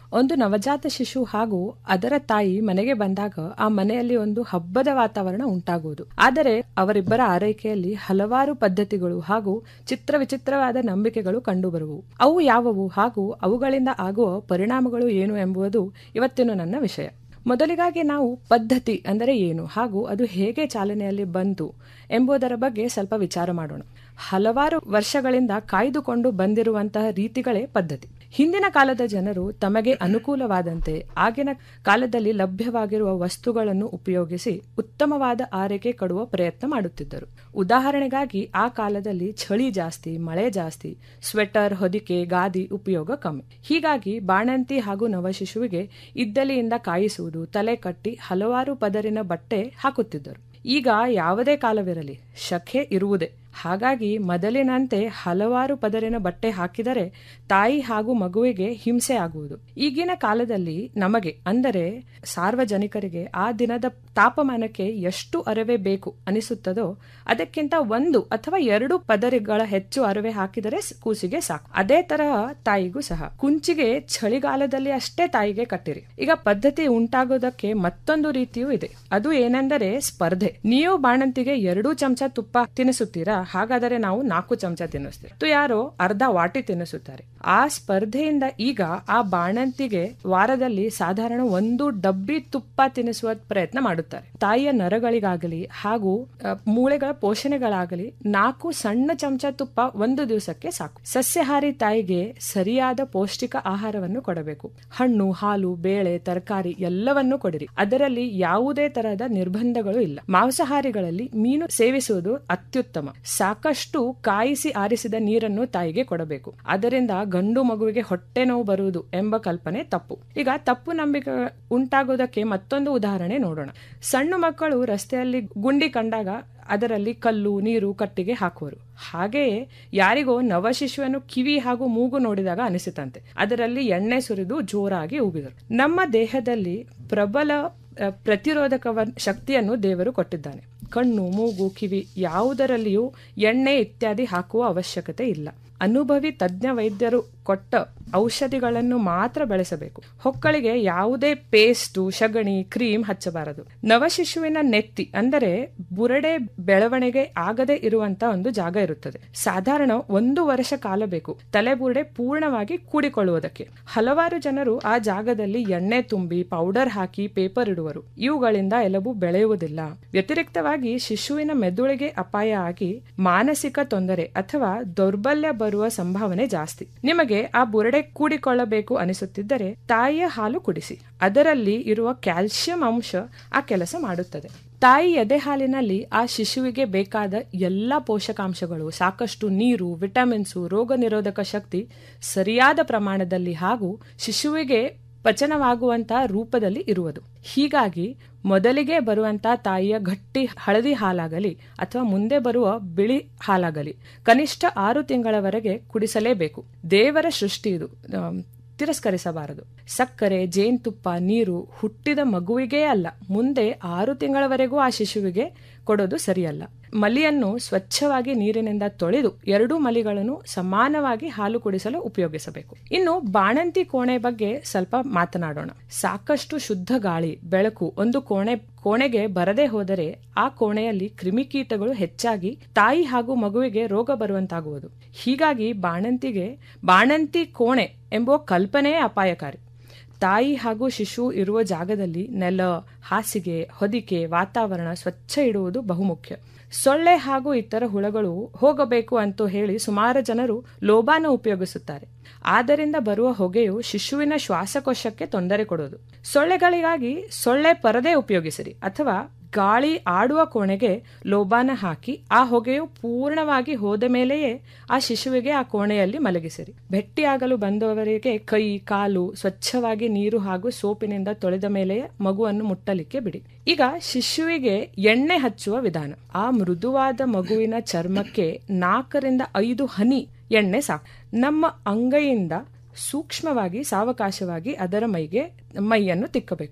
ಒಂದು ನವಜಾತ ಶಿಶು ಹಾಗೂ ಅದರ ತಾಯಿ ಮನೆಗೆ ಬಂದಾಗ ಆ ಮನೆಯಲ್ಲಿ ಒಂದು ಹಬ್ಬದ ವಾತಾವರಣ ಉಂಟಾಗುವುದು ಆದರೆ ಅವರಿಬ್ಬರ ಆರೈಕೆಯಲ್ಲಿ ಹಲವಾರು ಪದ್ಧತಿಗಳು ಹಾಗೂ ಚಿತ್ರ ವಿಚಿತ್ರವಾದ ನಂಬಿಕೆಗಳು ಕಂಡುಬರುವು ಅವು ಯಾವುವು ಹಾಗೂ ಅವುಗಳಿಂದ ಆಗುವ ಪರಿಣಾಮಗಳು ಏನು ಎಂಬುದು ಇವತ್ತಿನ ನನ್ನ ವಿಷಯ ಮೊದಲಿಗಾಗಿ ನಾವು ಪದ್ಧತಿ ಅಂದರೆ ಏನು ಹಾಗೂ ಅದು ಹೇಗೆ ಚಾಲನೆಯಲ್ಲಿ ಬಂತು ಎಂಬುದರ ಬಗ್ಗೆ ಸ್ವಲ್ಪ ವಿಚಾರ ಮಾಡೋಣ ಹಲವಾರು ವರ್ಷಗಳಿಂದ ಕಾಯ್ದುಕೊಂಡು ಬಂದಿರುವಂತಹ ರೀತಿಗಳೇ ಪದ್ಧತಿ ಹಿಂದಿನ ಕಾಲದ ಜನರು ತಮಗೆ ಅನುಕೂಲವಾದಂತೆ ಆಗಿನ ಕಾಲದಲ್ಲಿ ಲಭ್ಯವಾಗಿರುವ ವಸ್ತುಗಳನ್ನು ಉಪಯೋಗಿಸಿ ಉತ್ತಮವಾದ ಆರೈಕೆ ಕೊಡುವ ಪ್ರಯತ್ನ ಮಾಡುತ್ತಿದ್ದರು ಉದಾಹರಣೆಗಾಗಿ ಆ ಕಾಲದಲ್ಲಿ ಚಳಿ ಜಾಸ್ತಿ ಮಳೆ ಜಾಸ್ತಿ ಸ್ವೆಟರ್ ಹೊದಿಕೆ ಗಾದಿ ಉಪಯೋಗ ಕಮ್ಮಿ ಹೀಗಾಗಿ ಬಾಣಂತಿ ಹಾಗೂ ನವಶಿಶುವಿಗೆ ಇದ್ದಲಿಯಿಂದ ಕಾಯಿಸುವುದು ತಲೆ ಕಟ್ಟಿ ಹಲವಾರು ಪದರಿನ ಬಟ್ಟೆ ಹಾಕುತ್ತಿದ್ದರು ಈಗ ಯಾವುದೇ ಕಾಲವಿರಲಿ ಶಖೆ ಇರುವುದೇ ಹಾಗಾಗಿ ಮೊದಲಿನಂತೆ ಹಲವಾರು ಪದರಿನ ಬಟ್ಟೆ ಹಾಕಿದರೆ ತಾಯಿ ಹಾಗೂ ಮಗುವಿಗೆ ಹಿಂಸೆ ಆಗುವುದು ಈಗಿನ ಕಾಲದಲ್ಲಿ ನಮಗೆ ಅಂದರೆ ಸಾರ್ವಜನಿಕರಿಗೆ ಆ ದಿನದ ತಾಪಮಾನಕ್ಕೆ ಎಷ್ಟು ಅರವೆ ಬೇಕು ಅನಿಸುತ್ತದೋ ಅದಕ್ಕಿಂತ ಒಂದು ಅಥವಾ ಎರಡು ಪದರಿಗಳ ಹೆಚ್ಚು ಅರವೆ ಹಾಕಿದರೆ ಕೂಸಿಗೆ ಸಾಕು ಅದೇ ತರಹ ತಾಯಿಗೂ ಸಹ ಕುಂಚಿಗೆ ಚಳಿಗಾಲದಲ್ಲಿ ಅಷ್ಟೇ ತಾಯಿಗೆ ಕಟ್ಟಿರಿ ಈಗ ಪದ್ಧತಿ ಉಂಟಾಗೋದಕ್ಕೆ ಮತ್ತೊಂದು ರೀತಿಯೂ ಇದೆ ಅದು ಏನೆಂದರೆ ಸ್ಪರ್ಧೆ ನೀವು ಬಾಣಂತಿಗೆ ಎರಡು ಚಮಚ ತುಪ್ಪ ತಿನ್ನಿಸುತ್ತೀರಾ ಹಾಗಾದರೆ ನಾವು ನಾಲ್ಕು ಚಮಚ ತಿನ್ನಿಸ್ತೀವಿ ತು ಯಾರೋ ಅರ್ಧ ವಾಟಿ ತಿನ್ನಿಸುತ್ತಾರೆ ಆ ಸ್ಪರ್ಧೆಯಿಂದ ಈಗ ಆ ಬಾಣಂತಿಗೆ ವಾರದಲ್ಲಿ ಸಾಧಾರಣ ಒಂದು ಡಬ್ಬಿ ತುಪ್ಪ ತಿನ್ನಿಸುವ ಪ್ರಯತ್ನ ಮಾಡುತ್ತಾರೆ ತಾಯಿಯ ನರಗಳಿಗಾಗಲಿ ಹಾಗೂ ಮೂಳೆಗಳ ಪೋಷಣೆಗಳಾಗಲಿ ನಾಲ್ಕು ಸಣ್ಣ ಚಮಚ ತುಪ್ಪ ಒಂದು ದಿವಸಕ್ಕೆ ಸಾಕು ಸಸ್ಯಾಹಾರಿ ತಾಯಿಗೆ ಸರಿಯಾದ ಪೌಷ್ಟಿಕ ಆಹಾರವನ್ನು ಕೊಡಬೇಕು ಹಣ್ಣು ಹಾಲು ಬೇಳೆ ತರಕಾರಿ ಎಲ್ಲವನ್ನೂ ಕೊಡಿರಿ ಅದರಲ್ಲಿ ಯಾವುದೇ ತರಹದ ನಿರ್ಬಂಧಗಳು ಇಲ್ಲ ಮಾಂಸಾಹಾರಿಗಳಲ್ಲಿ ಮೀನು ಸೇವಿಸುವುದು ಅತ್ಯುತ್ತಮ ಸಾಕಷ್ಟು ಕಾಯಿಸಿ ಆರಿಸಿದ ನೀರನ್ನು ತಾಯಿಗೆ ಕೊಡಬೇಕು ಅದರಿಂದ ಗಂಡು ಮಗುವಿಗೆ ಹೊಟ್ಟೆ ನೋವು ಬರುವುದು ಎಂಬ ಕಲ್ಪನೆ ತಪ್ಪು ಈಗ ತಪ್ಪು ನಂಬಿಕೆ ಉಂಟಾಗೋದಕ್ಕೆ ಮತ್ತೊಂದು ಉದಾಹರಣೆ ನೋಡೋಣ ಸಣ್ಣ ಮಕ್ಕಳು ರಸ್ತೆಯಲ್ಲಿ ಗುಂಡಿ ಕಂಡಾಗ ಅದರಲ್ಲಿ ಕಲ್ಲು ನೀರು ಕಟ್ಟಿಗೆ ಹಾಕುವರು ಹಾಗೆಯೇ ಯಾರಿಗೋ ನವಶಿಶುವನ್ನು ಕಿವಿ ಹಾಗೂ ಮೂಗು ನೋಡಿದಾಗ ಅನಿಸಿತಂತೆ ಅದರಲ್ಲಿ ಎಣ್ಣೆ ಸುರಿದು ಜೋರಾಗಿ ಉಗಿದರು ನಮ್ಮ ದೇಹದಲ್ಲಿ ಪ್ರಬಲ ಪ್ರತಿರೋಧಕ ಶಕ್ತಿಯನ್ನು ದೇವರು ಕೊಟ್ಟಿದ್ದಾನೆ ಕಣ್ಣು ಮೂಗು ಕಿವಿ ಯಾವುದರಲ್ಲಿಯೂ ಎಣ್ಣೆ ಇತ್ಯಾದಿ ಹಾಕುವ ಅವಶ್ಯಕತೆ ಇಲ್ಲ ಅನುಭವಿ ತಜ್ಞ ವೈದ್ಯರು ಕೊಟ್ಟ ಔಷಧಿಗಳನ್ನು ಮಾತ್ರ ಬೆಳೆಸಬೇಕು ಹೊಕ್ಕಳಿಗೆ ಯಾವುದೇ ಪೇಸ್ಟು ಸಗಣಿ ಕ್ರೀಮ್ ಹಚ್ಚಬಾರದು ನವಶಿಶುವಿನ ನೆತ್ತಿ ಅಂದರೆ ಬುರಡೆ ಬೆಳವಣಿಗೆ ಆಗದೆ ಇರುವಂತ ಒಂದು ಜಾಗ ಇರುತ್ತದೆ ಸಾಧಾರಣ ಒಂದು ವರ್ಷ ಕಾಲ ಬೇಕು ತಲೆಬುರುಡೆ ಪೂರ್ಣವಾಗಿ ಕೂಡಿಕೊಳ್ಳುವುದಕ್ಕೆ ಹಲವಾರು ಜನರು ಆ ಜಾಗದಲ್ಲಿ ಎಣ್ಣೆ ತುಂಬಿ ಪೌಡರ್ ಹಾಕಿ ಪೇಪರ್ ಇಡುವರು ಇವುಗಳಿಂದ ಎಲಬು ಬೆಳೆಯುವುದಿಲ್ಲ ವ್ಯತಿರಿಕ್ತವಾಗಿ ಶಿಶುವಿನ ಮೆದುಳಿಗೆ ಅಪಾಯ ಆಗಿ ಮಾನಸಿಕ ತೊಂದರೆ ಅಥವಾ ದೌರ್ಬಲ್ಯ ಬರುವ ಸಂಭಾವನೆ ಜಾಸ್ತಿ ನಿಮಗೆ ಆ ಬುರಡೆ ಕೂಡಿಕೊಳ್ಳಬೇಕು ಅನಿಸುತ್ತಿದ್ದರೆ ತಾಯಿಯ ಹಾಲು ಕುಡಿಸಿ ಅದರಲ್ಲಿ ಇರುವ ಕ್ಯಾಲ್ಸಿಯಂ ಅಂಶ ಆ ಕೆಲಸ ಮಾಡುತ್ತದೆ ತಾಯಿ ಎದೆ ಹಾಲಿನಲ್ಲಿ ಆ ಶಿಶುವಿಗೆ ಬೇಕಾದ ಎಲ್ಲ ಪೋಷಕಾಂಶಗಳು ಸಾಕಷ್ಟು ನೀರು ವಿಟಮಿನ್ಸು ರೋಗ ನಿರೋಧಕ ಶಕ್ತಿ ಸರಿಯಾದ ಪ್ರಮಾಣದಲ್ಲಿ ಹಾಗೂ ಶಿಶುವಿಗೆ ಪಚನವಾಗುವಂತಹ ರೂಪದಲ್ಲಿ ಇರುವುದು ಹೀಗಾಗಿ ಮೊದಲಿಗೆ ಬರುವಂತಹ ತಾಯಿಯ ಗಟ್ಟಿ ಹಳದಿ ಹಾಲಾಗಲಿ ಅಥವಾ ಮುಂದೆ ಬರುವ ಬಿಳಿ ಹಾಲಾಗಲಿ ಕನಿಷ್ಠ ಆರು ತಿಂಗಳವರೆಗೆ ಕುಡಿಸಲೇಬೇಕು ದೇವರ ಸೃಷ್ಟಿ ಇದು ತಿರಸ್ಕರಿಸಬಾರದು ಸಕ್ಕರೆ ಜೇನುತುಪ್ಪ ನೀರು ಹುಟ್ಟಿದ ಮಗುವಿಗೇ ಅಲ್ಲ ಮುಂದೆ ಆರು ತಿಂಗಳವರೆಗೂ ಆ ಶಿಶುವಿಗೆ ಕೊಡೋದು ಸರಿಯಲ್ಲ ಮಲಿಯನ್ನು ಸ್ವಚ್ಛವಾಗಿ ನೀರಿನಿಂದ ತೊಳೆದು ಎರಡೂ ಮಲಿಗಳನ್ನು ಸಮಾನವಾಗಿ ಹಾಲು ಕುಡಿಸಲು ಉಪಯೋಗಿಸಬೇಕು ಇನ್ನು ಬಾಣಂತಿ ಕೋಣೆ ಬಗ್ಗೆ ಸ್ವಲ್ಪ ಮಾತನಾಡೋಣ ಸಾಕಷ್ಟು ಶುದ್ಧ ಗಾಳಿ ಬೆಳಕು ಒಂದು ಕೋಣೆ ಕೋಣೆಗೆ ಬರದೇ ಹೋದರೆ ಆ ಕೋಣೆಯಲ್ಲಿ ಕ್ರಿಮಿಕೀಟಗಳು ಹೆಚ್ಚಾಗಿ ತಾಯಿ ಹಾಗೂ ಮಗುವಿಗೆ ರೋಗ ಬರುವಂತಾಗುವುದು ಹೀಗಾಗಿ ಬಾಣಂತಿಗೆ ಬಾಣಂತಿ ಕೋಣೆ ಎಂಬುವ ಕಲ್ಪನೆಯೇ ಅಪಾಯಕಾರಿ ತಾಯಿ ಹಾಗೂ ಶಿಶು ಇರುವ ಜಾಗದಲ್ಲಿ ನೆಲ ಹಾಸಿಗೆ ಹೊದಿಕೆ ವಾತಾವರಣ ಸ್ವಚ್ಛ ಇಡುವುದು ಬಹುಮುಖ್ಯ ಸೊಳ್ಳೆ ಹಾಗೂ ಇತರ ಹುಳಗಳು ಹೋಗಬೇಕು ಅಂತ ಹೇಳಿ ಸುಮಾರು ಜನರು ಲೋಬಾನ ಉಪಯೋಗಿಸುತ್ತಾರೆ ಆದ್ದರಿಂದ ಬರುವ ಹೊಗೆಯು ಶಿಶುವಿನ ಶ್ವಾಸಕೋಶಕ್ಕೆ ತೊಂದರೆ ಕೊಡೋದು ಸೊಳ್ಳೆಗಳಿಗಾಗಿ ಸೊಳ್ಳೆ ಪರದೆ ಉಪಯೋಗಿಸಿರಿ ಅಥವಾ ಗಾಳಿ ಆಡುವ ಕೋಣೆಗೆ ಲೋಬಾನ ಹಾಕಿ ಆ ಹೊಗೆಯು ಪೂರ್ಣವಾಗಿ ಹೋದ ಮೇಲೆಯೇ ಆ ಶಿಶುವಿಗೆ ಆ ಕೋಣೆಯಲ್ಲಿ ಮಲಗಿಸಿರಿ ಭೆಟ್ಟಿಯಾಗಲು ಬಂದವರಿಗೆ ಕೈ ಕಾಲು ಸ್ವಚ್ಛವಾಗಿ ನೀರು ಹಾಗೂ ಸೋಪಿನಿಂದ ತೊಳೆದ ಮೇಲೆಯೇ ಮಗುವನ್ನು ಮುಟ್ಟಲಿಕ್ಕೆ ಬಿಡಿ ಈಗ ಶಿಶುವಿಗೆ ಎಣ್ಣೆ ಹಚ್ಚುವ ವಿಧಾನ ಆ ಮೃದುವಾದ ಮಗುವಿನ ಚರ್ಮಕ್ಕೆ ನಾಲ್ಕರಿಂದ ಐದು ಹನಿ ಎಣ್ಣೆ ಸಾಕು ನಮ್ಮ ಅಂಗೈಯಿಂದ ಸೂಕ್ಷ್ಮವಾಗಿ ಸಾವಕಾಶವಾಗಿ ಅದರ ಮೈಗೆ ಮೈಯನ್ನು ತಿಕ್ಕಬೇಕು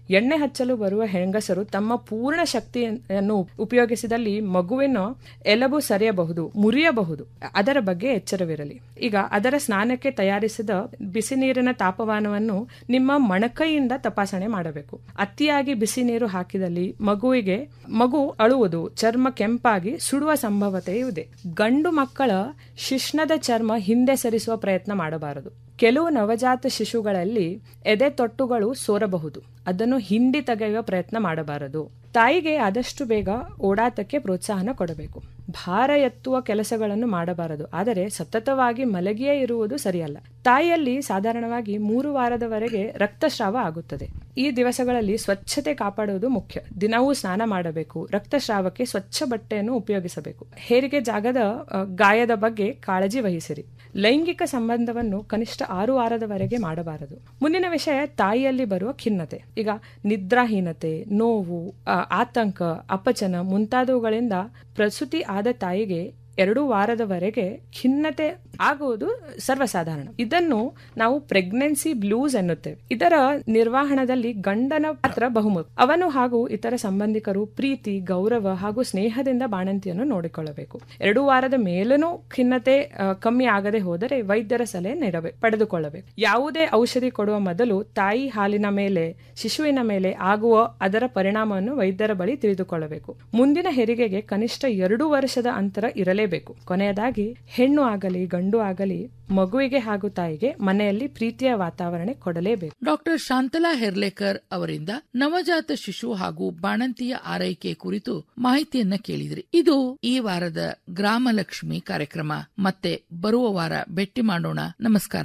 ಎಣ್ಣೆ ಹಚ್ಚಲು ಬರುವ ಹೆಂಗಸರು ತಮ್ಮ ಪೂರ್ಣ ಶಕ್ತಿಯನ್ನು ಉಪಯೋಗಿಸಿದಲ್ಲಿ ಮಗುವಿನ ಎಲಬು ಸರಿಯಬಹುದು ಮುರಿಯಬಹುದು ಅದರ ಬಗ್ಗೆ ಎಚ್ಚರವಿರಲಿ ಈಗ ಅದರ ಸ್ನಾನಕ್ಕೆ ತಯಾರಿಸಿದ ಬಿಸಿ ನೀರಿನ ತಾಪಮಾನವನ್ನು ನಿಮ್ಮ ಮೊಣಕೈಯಿಂದ ತಪಾಸಣೆ ಮಾಡಬೇಕು ಅತಿಯಾಗಿ ಬಿಸಿ ನೀರು ಹಾಕಿದಲ್ಲಿ ಮಗುವಿಗೆ ಮಗು ಅಳುವುದು ಚರ್ಮ ಕೆಂಪಾಗಿ ಸುಡುವ ಸಂಭವತೆ ಇದೆ ಗಂಡು ಮಕ್ಕಳ ಶಿಶ್ನದ ಚರ್ಮ ಹಿಂದೆ ಸರಿಸುವ ಪ್ರಯತ್ನ ಮಾಡಬಾರದು ಕೆಲವು ನವಜಾತ ಶಿಶುಗಳಲ್ಲಿ ಎದೆ ತೊಟ್ಟುಗಳು ಸೋರಬಹುದು ಅದನ್ನು ಹಿಂಡಿ ತೆಗೆಯುವ ಪ್ರಯತ್ನ ಮಾಡಬಾರದು ತಾಯಿಗೆ ಆದಷ್ಟು ಬೇಗ ಓಡಾಟಕ್ಕೆ ಪ್ರೋತ್ಸಾಹನ ಕೊಡಬೇಕು ಭಾರ ಎತ್ತುವ ಕೆಲಸಗಳನ್ನು ಮಾಡಬಾರದು ಆದರೆ ಸತತವಾಗಿ ಮಲಗಿಯೇ ಇರುವುದು ಸರಿಯಲ್ಲ ತಾಯಿಯಲ್ಲಿ ಸಾಧಾರಣವಾಗಿ ಮೂರು ವಾರದವರೆಗೆ ರಕ್ತಸ್ರಾವ ಆಗುತ್ತದೆ ಈ ದಿವಸಗಳಲ್ಲಿ ಸ್ವಚ್ಛತೆ ಕಾಪಾಡುವುದು ಮುಖ್ಯ ದಿನವೂ ಸ್ನಾನ ಮಾಡಬೇಕು ರಕ್ತಸ್ರಾವಕ್ಕೆ ಸ್ವಚ್ಛ ಬಟ್ಟೆಯನ್ನು ಉಪಯೋಗಿಸಬೇಕು ಹೇರಿಗೆ ಜಾಗದ ಅ, ಗಾಯದ ಬಗ್ಗೆ ಕಾಳಜಿ ವಹಿಸಿರಿ ಲೈಂಗಿಕ ಸಂಬಂಧವನ್ನು ಕನಿಷ್ಠ ಆರು ವಾರದವರೆಗೆ ಮಾಡಬಾರದು ಮುಂದಿನ ವಿಷಯ ತಾಯಿಯಲ್ಲಿ ಬರುವ ಖಿನ್ನತೆ ಈಗ ನಿದ್ರಾಹೀನತೆ ನೋವು ಆ, ಆತಂಕ ಅಪಚನ ಮುಂತಾದವುಗಳಿಂದ ಪ್ರಸೂತಿ ಆದ ತಾಯಿಗೆ ಎರಡು ವಾರದವರೆಗೆ ಖಿನ್ನತೆ ಆಗುವುದು ಸರ್ವಸಾಧಾರಣ ಇದನ್ನು ನಾವು ಪ್ರೆಗ್ನೆನ್ಸಿ ಬ್ಲೂಸ್ ಎನ್ನುತ್ತೇವೆ ಇದರ ನಿರ್ವಹಣದಲ್ಲಿ ಗಂಡನ ಪಾತ್ರ ಬಹುಮುಖ್ಯ ಅವನು ಹಾಗೂ ಇತರ ಸಂಬಂಧಿಕರು ಪ್ರೀತಿ ಗೌರವ ಹಾಗೂ ಸ್ನೇಹದಿಂದ ಬಾಣಂತಿಯನ್ನು ನೋಡಿಕೊಳ್ಳಬೇಕು ಎರಡು ವಾರದ ಮೇಲೂ ಖಿನ್ನತೆ ಆ, ಕಮ್ಮಿ ಆಗದೆ ಹೋದರೆ ವೈದ್ಯರ ಸಲಹೆ ನೀಡಬೇಕು ಪಡೆದುಕೊಳ್ಳಬೇಕು ಯಾವುದೇ ಔಷಧಿ ಕೊಡುವ ಮೊದಲು ತಾಯಿ ಹಾಲಿನ ಮೇಲೆ ಶಿಶುವಿನ ಮೇಲೆ ಆಗುವ ಅದರ ಪರಿಣಾಮವನ್ನು ವೈದ್ಯರ ಬಳಿ ತಿಳಿದುಕೊಳ್ಳಬೇಕು ಮುಂದಿನ ಹೆರಿಗೆಗೆ ಕನಿಷ್ಠ ಎರಡು ವರ್ಷದ ಅಂತರ ಇರಲೇಬೇಕು ಕೊನೆಯದಾಗಿ ಹೆಣ್ಣು ಆಗಲಿ ಗಂಡು ಆಗಲಿ ಮಗುವಿಗೆ ಹಾಗೂ ತಾಯಿಗೆ ಮನೆಯಲ್ಲಿ ಪ್ರೀತಿಯ ವಾತಾವರಣ ಕೊಡಲೇಬೇಕು ಡಾಕ್ಟರ್ ಶಾಂತಲಾ ಹೆರ್ಲೇಕರ್ ಅವರಿಂದ ನವಜಾತ ಶಿಶು ಹಾಗೂ ಬಾಣಂತಿಯ ಆರೈಕೆ ಕುರಿತು ಮಾಹಿತಿಯನ್ನ ಕೇಳಿದ್ರಿ ಇದು ಈ ವಾರದ ಗ್ರಾಮಲಕ್ಷ್ಮಿ ಕಾರ್ಯಕ್ರಮ ಮತ್ತೆ ಬರುವ ವಾರ ಭೇಟಿ ಮಾಡೋಣ ನಮಸ್ಕಾರ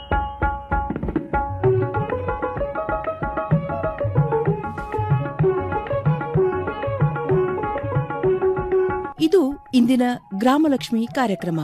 ಇದು ಇಂದಿನ ಗ್ರಾಮಲಕ್ಷ್ಮಿ ಕಾರ್ಯಕ್ರಮ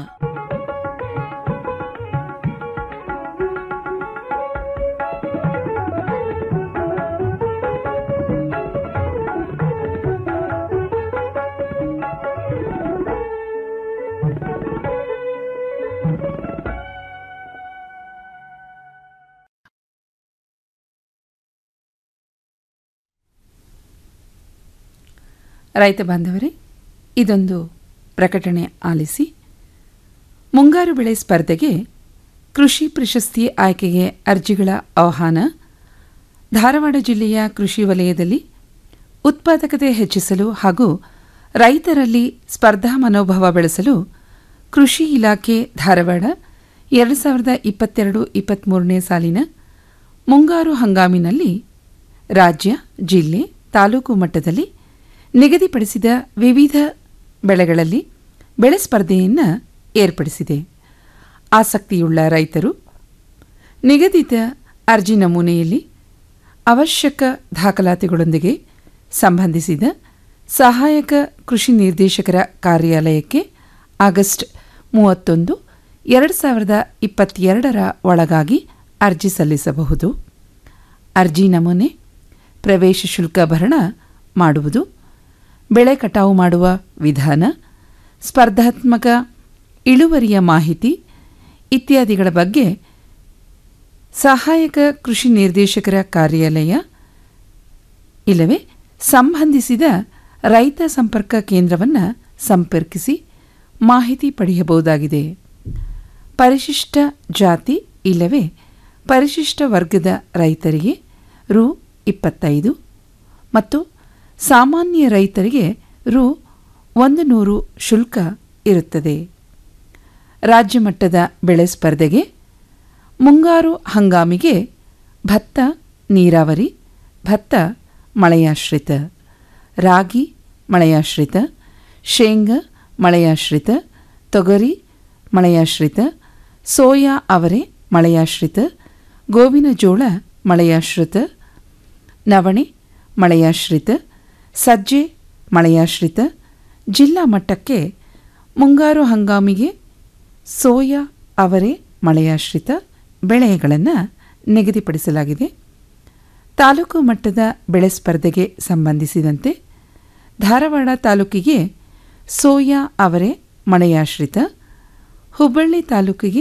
ರೈತ ಬಾಂಧವರೇ ಇದೊಂದು ಪ್ರಕಟಣೆ ಆಲಿಸಿ ಮುಂಗಾರು ಬೆಳೆ ಸ್ಪರ್ಧೆಗೆ ಕೃಷಿ ಪ್ರಶಸ್ತಿ ಆಯ್ಕೆಗೆ ಅರ್ಜಿಗಳ ಆಹ್ವಾನ ಧಾರವಾಡ ಜಿಲ್ಲೆಯ ಕೃಷಿ ವಲಯದಲ್ಲಿ ಉತ್ಪಾದಕತೆ ಹೆಚ್ಚಿಸಲು ಹಾಗೂ ರೈತರಲ್ಲಿ ಸ್ಪರ್ಧಾ ಮನೋಭಾವ ಬೆಳೆಸಲು ಕೃಷಿ ಇಲಾಖೆ ಧಾರವಾಡ ಎರಡು ಸಾವಿರದ ಇಪ್ಪತ್ತೆರಡು ಇಪ್ಪತ್ತ್ಮೂರನೇ ಸಾಲಿನ ಮುಂಗಾರು ಹಂಗಾಮಿನಲ್ಲಿ ರಾಜ್ಯ ಜಿಲ್ಲೆ ತಾಲೂಕು ಮಟ್ಟದಲ್ಲಿ ನಿಗದಿಪಡಿಸಿದ ವಿವಿಧ ಬೆಳೆಗಳಲ್ಲಿ ಬೆಳೆ ಸ್ಪರ್ಧೆಯನ್ನು ಏರ್ಪಡಿಸಿದೆ ಆಸಕ್ತಿಯುಳ್ಳ ರೈತರು ನಿಗದಿತ ಅರ್ಜಿ ನಮೂನೆಯಲ್ಲಿ ಅವಶ್ಯಕ ದಾಖಲಾತಿಗಳೊಂದಿಗೆ ಸಂಬಂಧಿಸಿದ ಸಹಾಯಕ ಕೃಷಿ ನಿರ್ದೇಶಕರ ಕಾರ್ಯಾಲಯಕ್ಕೆ ಆಗಸ್ಟ್ ಮೂವತ್ತೊಂದು ಎರಡು ಸಾವಿರದ ಇಪ್ಪತ್ತೆರಡರ ಒಳಗಾಗಿ ಅರ್ಜಿ ಸಲ್ಲಿಸಬಹುದು ಅರ್ಜಿ ನಮೂನೆ ಪ್ರವೇಶ ಶುಲ್ಕ ಭರಣ ಮಾಡುವುದು ಬೆಳೆ ಕಟಾವು ಮಾಡುವ ವಿಧಾನ ಸ್ಪರ್ಧಾತ್ಮಕ ಇಳುವರಿಯ ಮಾಹಿತಿ ಇತ್ಯಾದಿಗಳ ಬಗ್ಗೆ ಸಹಾಯಕ ಕೃಷಿ ನಿರ್ದೇಶಕರ ಕಾರ್ಯಾಲಯ ಇಲ್ಲವೇ ಸಂಬಂಧಿಸಿದ ರೈತ ಸಂಪರ್ಕ ಕೇಂದ್ರವನ್ನು ಸಂಪರ್ಕಿಸಿ ಮಾಹಿತಿ ಪಡೆಯಬಹುದಾಗಿದೆ ಪರಿಶಿಷ್ಟ ಜಾತಿ ಇಲ್ಲವೇ ಪರಿಶಿಷ್ಟ ವರ್ಗದ ರೈತರಿಗೆ ರು ಇಪ್ಪತ್ತೈದು ಮತ್ತು ಸಾಮಾನ್ಯ ರೈತರಿಗೆ ರು ಒಂದು ನೂರು ಶುಲ್ಕ ಇರುತ್ತದೆ ರಾಜ್ಯ ಮಟ್ಟದ ಬೆಳೆ ಸ್ಪರ್ಧೆಗೆ ಮುಂಗಾರು ಹಂಗಾಮಿಗೆ ಭತ್ತ ನೀರಾವರಿ ಭತ್ತ ಮಳೆಯಾಶ್ರಿತ ರಾಗಿ ಮಳೆಯಾಶ್ರಿತ ಶೇಂಗಾ ಮಳೆಯಾಶ್ರಿತ ತೊಗರಿ ಮಳೆಯಾಶ್ರಿತ ಸೋಯಾ ಅವರೆ ಮಳೆಯಾಶ್ರಿತ ಗೋವಿನ ಜೋಳ ಮಳೆಯಾಶ್ರಿತ ನವಣೆ ಮಳೆಯಾಶ್ರಿತ ಸಜ್ಜೆ ಮಳೆಯಾಶ್ರಿತ ಜಿಲ್ಲಾ ಮಟ್ಟಕ್ಕೆ ಮುಂಗಾರು ಹಂಗಾಮಿಗೆ ಸೋಯಾ ಅವರೆ ಮಳೆಯಾಶ್ರಿತ ಬೆಳೆಗಳನ್ನು ನಿಗದಿಪಡಿಸಲಾಗಿದೆ ತಾಲೂಕು ಮಟ್ಟದ ಬೆಳೆ ಸ್ಪರ್ಧೆಗೆ ಸಂಬಂಧಿಸಿದಂತೆ ಧಾರವಾಡ ತಾಲೂಕಿಗೆ ಸೋಯಾ ಅವರೆ ಮಳೆಯಾಶ್ರಿತ ಹುಬ್ಬಳ್ಳಿ ತಾಲೂಕಿಗೆ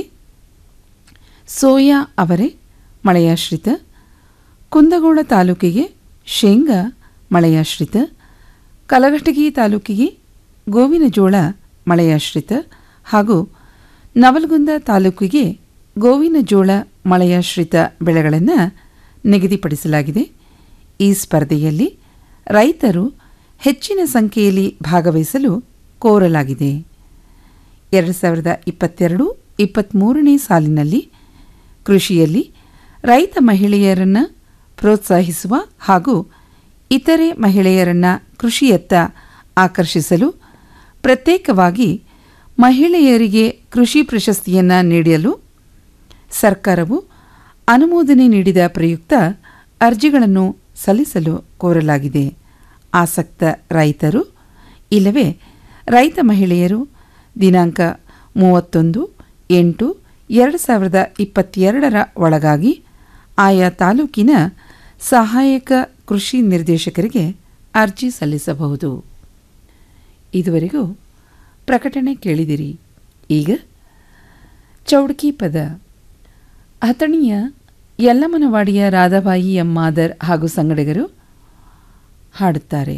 ಸೋಯಾ ಅವರೆ ಮಳೆಯಾಶ್ರಿತ ಕುಂದಗೋಳ ತಾಲೂಕಿಗೆ ಶೇಂಗಾ ಮಳೆಯಾಶ್ರಿತ ಕಲಘಟಗಿ ತಾಲೂಕಿಗೆ ಗೋವಿನ ಜೋಳ ಮಳೆಯಾಶ್ರಿತ ಹಾಗೂ ನವಲಗುಂದ ತಾಲೂಕಿಗೆ ಗೋವಿನ ಜೋಳ ಮಳೆಯಾಶ್ರಿತ ಬೆಳೆಗಳನ್ನು ನಿಗದಿಪಡಿಸಲಾಗಿದೆ ಈ ಸ್ಪರ್ಧೆಯಲ್ಲಿ ರೈತರು ಹೆಚ್ಚಿನ ಸಂಖ್ಯೆಯಲ್ಲಿ ಭಾಗವಹಿಸಲು ಕೋರಲಾಗಿದೆ ಎರಡು ಸಾವಿರದ ಇಪ್ಪತ್ತೆರಡು ಇಪ್ಪತ್ತ್ಮೂರನೇ ಸಾಲಿನಲ್ಲಿ ಕೃಷಿಯಲ್ಲಿ ರೈತ ಮಹಿಳೆಯರನ್ನು ಪ್ರೋತ್ಸಾಹಿಸುವ ಹಾಗೂ ಇತರೆ ಮಹಿಳೆಯರನ್ನು ಕೃಷಿಯತ್ತ ಆಕರ್ಷಿಸಲು ಪ್ರತ್ಯೇಕವಾಗಿ ಮಹಿಳೆಯರಿಗೆ ಕೃಷಿ ಪ್ರಶಸ್ತಿಯನ್ನು ನೀಡಲು ಸರ್ಕಾರವು ಅನುಮೋದನೆ ನೀಡಿದ ಪ್ರಯುಕ್ತ ಅರ್ಜಿಗಳನ್ನು ಸಲ್ಲಿಸಲು ಕೋರಲಾಗಿದೆ ಆಸಕ್ತ ರೈತರು ಇಲ್ಲವೇ ರೈತ ಮಹಿಳೆಯರು ದಿನಾಂಕ ಮೂವತ್ತೊಂದು ಎಂಟು ಎರಡು ಸಾವಿರದ ಇಪ್ಪತ್ತೆರಡರ ಒಳಗಾಗಿ ಆಯಾ ತಾಲೂಕಿನ ಸಹಾಯಕ ಕೃಷಿ ನಿರ್ದೇಶಕರಿಗೆ ಅರ್ಜಿ ಸಲ್ಲಿಸಬಹುದು ಇದುವರೆಗೂ ಪ್ರಕಟಣೆ ಕೇಳಿದಿರಿ ಈಗ ಚೌಡ್ಕಿ ಪದ ಹತಣಿಯ ಯಲ್ಲಮ್ಮನವಾಡಿಯ ರಾಧಾಬಾಯಿ ಎಂ ಮಾದರ್ ಹಾಗೂ ಸಂಗಡಿಗರು ಹಾಡುತ್ತಾರೆ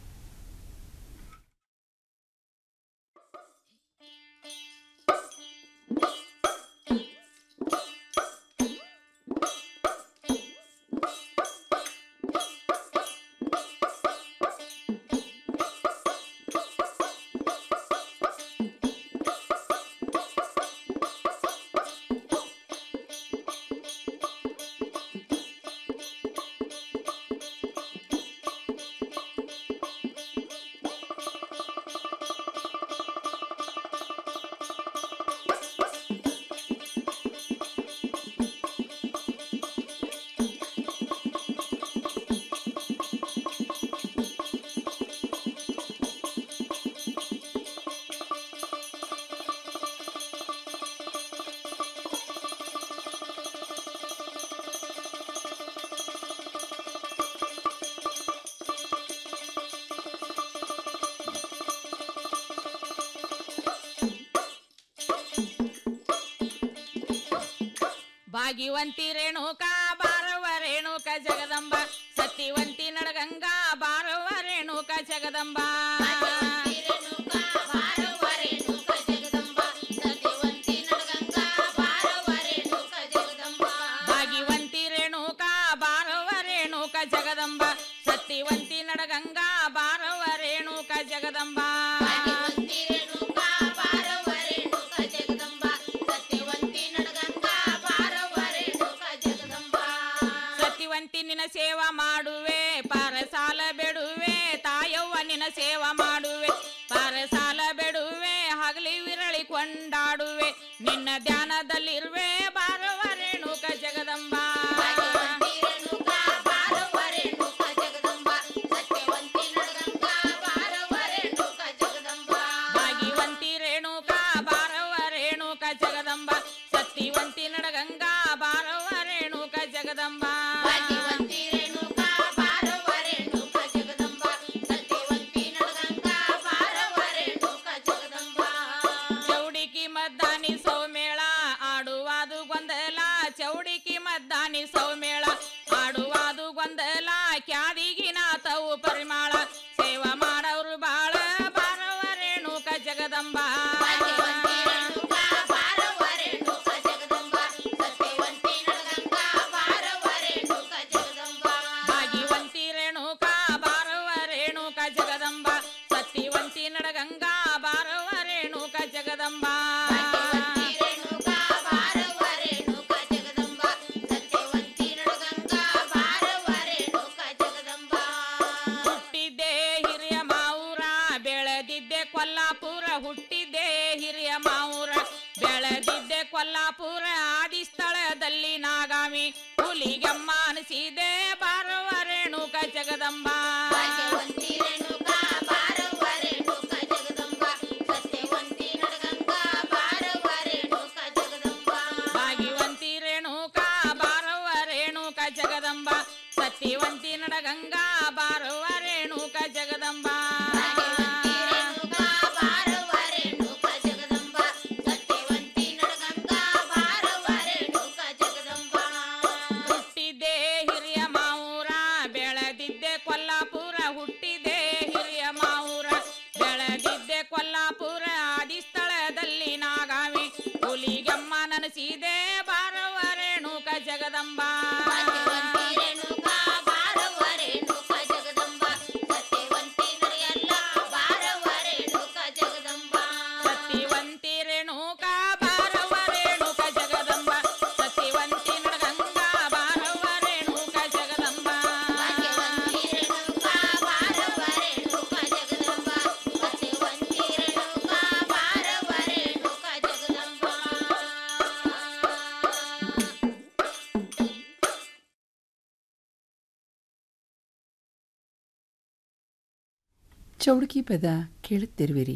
ಭಾಗ್ಯವಂತಿ ರೇಣುಕ ಬಾರವ ರೇಣುಕ ಜಗದಂಬ ಸತ್ಯವಂತಿ ನಡಗಂಗ ಬಾರವ ರೇಣುಕ ಜಗದಂಬ ಭಾಗ್ಯವಂತಿ ರೇಣುಕ ಬಾರವ ರೇಣುಕ ಜಗದಂಬ ಸತ್ಯವಂತಿ ನಡಗಂಗ ಬಾರವ ರೇಣುಕ ಜಗದಂಬ ಸತ್ಯವಂತಿ ನಿನ್ನ ಸೇವಾ ಮಾಡುವೆ ಪರಸಾಲ ಬೆಡುವೆ ತಾಯವ್ವ ನಿನ್ನ ಸೇವಾ ಮಾಡುವೆ ಪರಸಾಲ ಬೆಡುವೆ ಹಗಲಿ ವಿರಳಿ ಕೊಂಡಾಡುವೆ ನಿನ್ನ ಧ್ಯಾನದಲ್ಲಿರುವೆ ಬಾರವ ರೇಣುಕ ಜಗದಂಬ ಭಾಗ್ಯವಂತಿ ರೇಣುಕ ಬಾರವ ರೇಣುಕ ಜಗದಂಬ ಸತ್ಯವಂತಿ ನಡಗಂಗ ಬಾರವ ರೇಣುಕ ಜಗದಂಬ ಚೌಡಿಕಿ ಮದ್ದಾನಿ ಸೌಮೇಳ ಆಡುವಾದು ಗೊಂದಲ ಚೌಡಿಕಿ ಮದ್ದಾನಿ ಸೌಮೇಳ ಆಡುವಾದು ಗೊಂದಲ ಕ್ಯಾದಿಗಿನ ತವು ಪರಿಮಾಳ ಸೇವಾ ಮಾಡವ್ರು ಬಾಳ ಬಾರವ ರೇಣುಕ ಜಗದಂಬ ಭಾಗ್ಯವಂತಿ ರೇಣುಕ ಬಾರವ ರೇಣುಕ ಜಗದಂಬ ಸತ್ಯವಂತಿ ನಡಗಂಗ ಬಾರವ ರೇಣುಕ ಜಗದಂಬ ಹುಟ್ಟಿದ್ದೆ ಹಿರಿಯ ಮಾವುರ ಬೆಳೆದಿದ್ದೆ ಕೊಲ್ಲಾಪುರ ಹುಟ್ಟಿದ್ದೆ ಹಿರಿಯ ಮಾವುರ ಬೆಳೆದಿದ್ದೆ ಕೊಲ್ಲಾಪುರ ಆದಿ ಸ್ಥಳದಲ್ಲಿ ನಾಗಾಮಿ ಹುಲಿಗೆಮ್ಮ ಅನಿಸಿದೆ ಬಾರವ ರೇಣುಕ ಜಗದಂಬ ಭಾಗ್ಯವಂತಿ ರೇಣುಕ ಬಾರವ ರೇಣುಕ ಜಗದಂಬ ಸತ್ಯವಂತಿ ನಡಗಂಗ ಬಾರವ ರೇಣುಕ ಜಗದಂಬ ಹುಟ್ಟಿದ್ದೆ ಹಿರಿಯ ಮಾವುರ ಬೆಳೆದಿದ್ದೆ ಮೆಚ್ಚಿದೆ ಬಾರವ ರೇಣುಕ ಜಗದಂಬ ಸತ್ಯವಂತಿ ರೇಣುಕ ಬಾರವ ರೇಣುಕ ಜಗದಂಬ ಸತ್ಯವಂತಿ ನಡಗಂಗಾ ಬಾರವ ರೇಣುಕ ಜಗದಂಬ ಚೌಡಕಿ ಪದ ಕೇಳುತ್ತಿರುವಿರಿ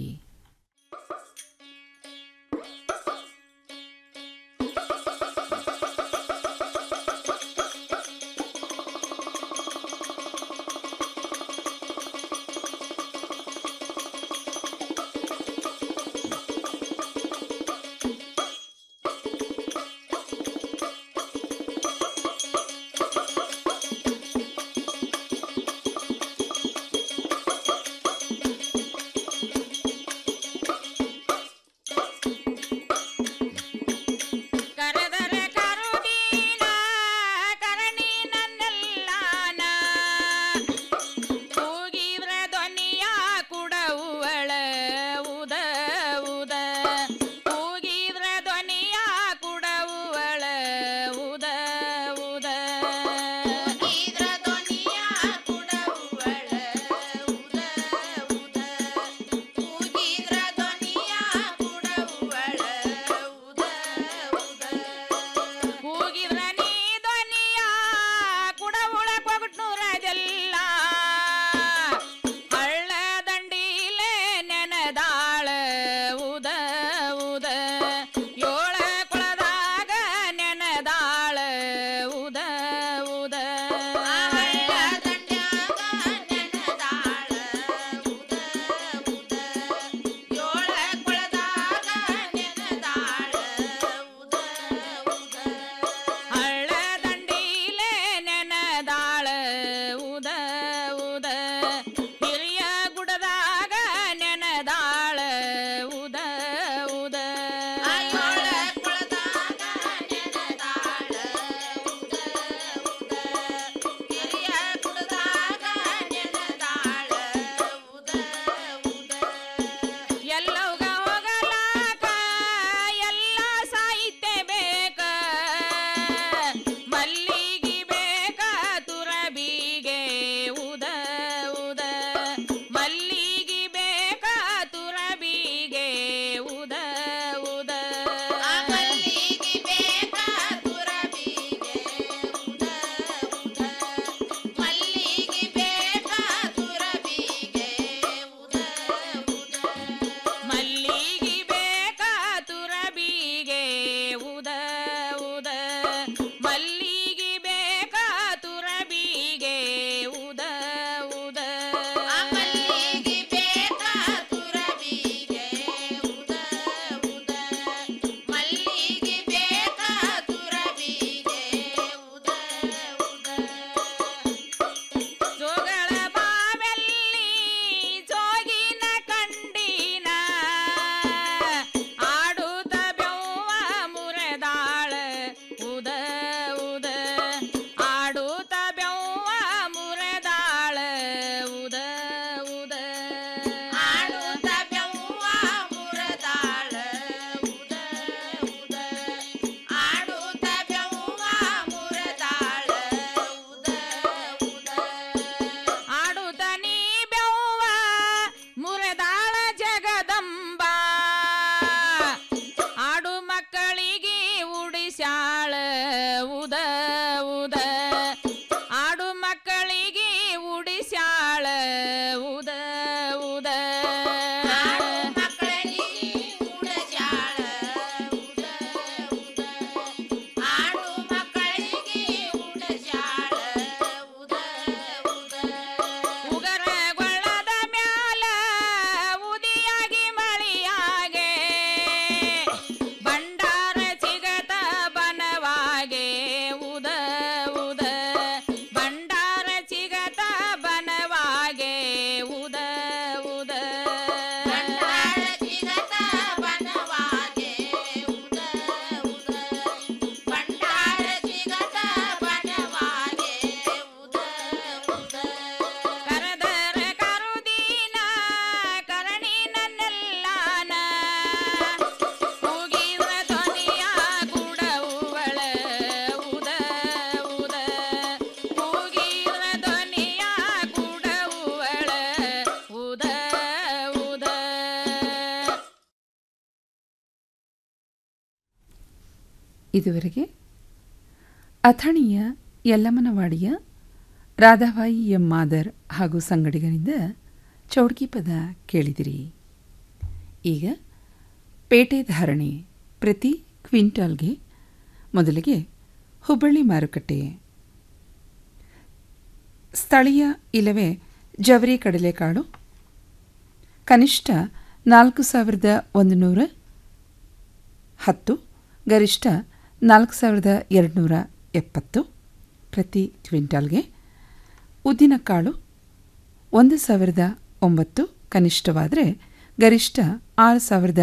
ಇದುವರೆಗೆ ಅಥಣಿಯ ಯಲ್ಲಮ್ಮನವಾಡಿಯ ರಾಧಾಬಾಯಿ ಎಂ ಮಾದರ್ ಹಾಗೂ ಸಂಗಡಿಗರಿಂದ ಚೌಡ್ಕಿ ಪದ ಕೇಳಿದಿರಿ ಈಗ ಪೇಟೆ ಧಾರಣೆ ಪ್ರತಿ ಕ್ವಿಂಟಾಲ್ಗೆ ಮೊದಲಿಗೆ ಹುಬ್ಬಳ್ಳಿ ಮಾರುಕಟ್ಟೆ ಸ್ಥಳೀಯ ಇಲ್ಲವೇ ಜವರಿ ಕಡಲೆಕಾಳು ಕನಿಷ್ಠ ನಾಲ್ಕು ಸಾವಿರದ ಒಂದು ನೂರ ಹತ್ತು ಗರಿಷ್ಠ ನಾಲ್ಕು ಸಾವಿರದ ಎರಡುನೂರ ಎಪ್ಪತ್ತು ಪ್ರತಿ ಕ್ವಿಂಟಾಲ್ಗೆ ಉದ್ದಿನಕಾಳು ಒಂದು ಸಾವಿರದ ಒಂಬತ್ತು ಕನಿಷ್ಠವಾದರೆ ಗರಿಷ್ಠ ಆರು ಸಾವಿರದ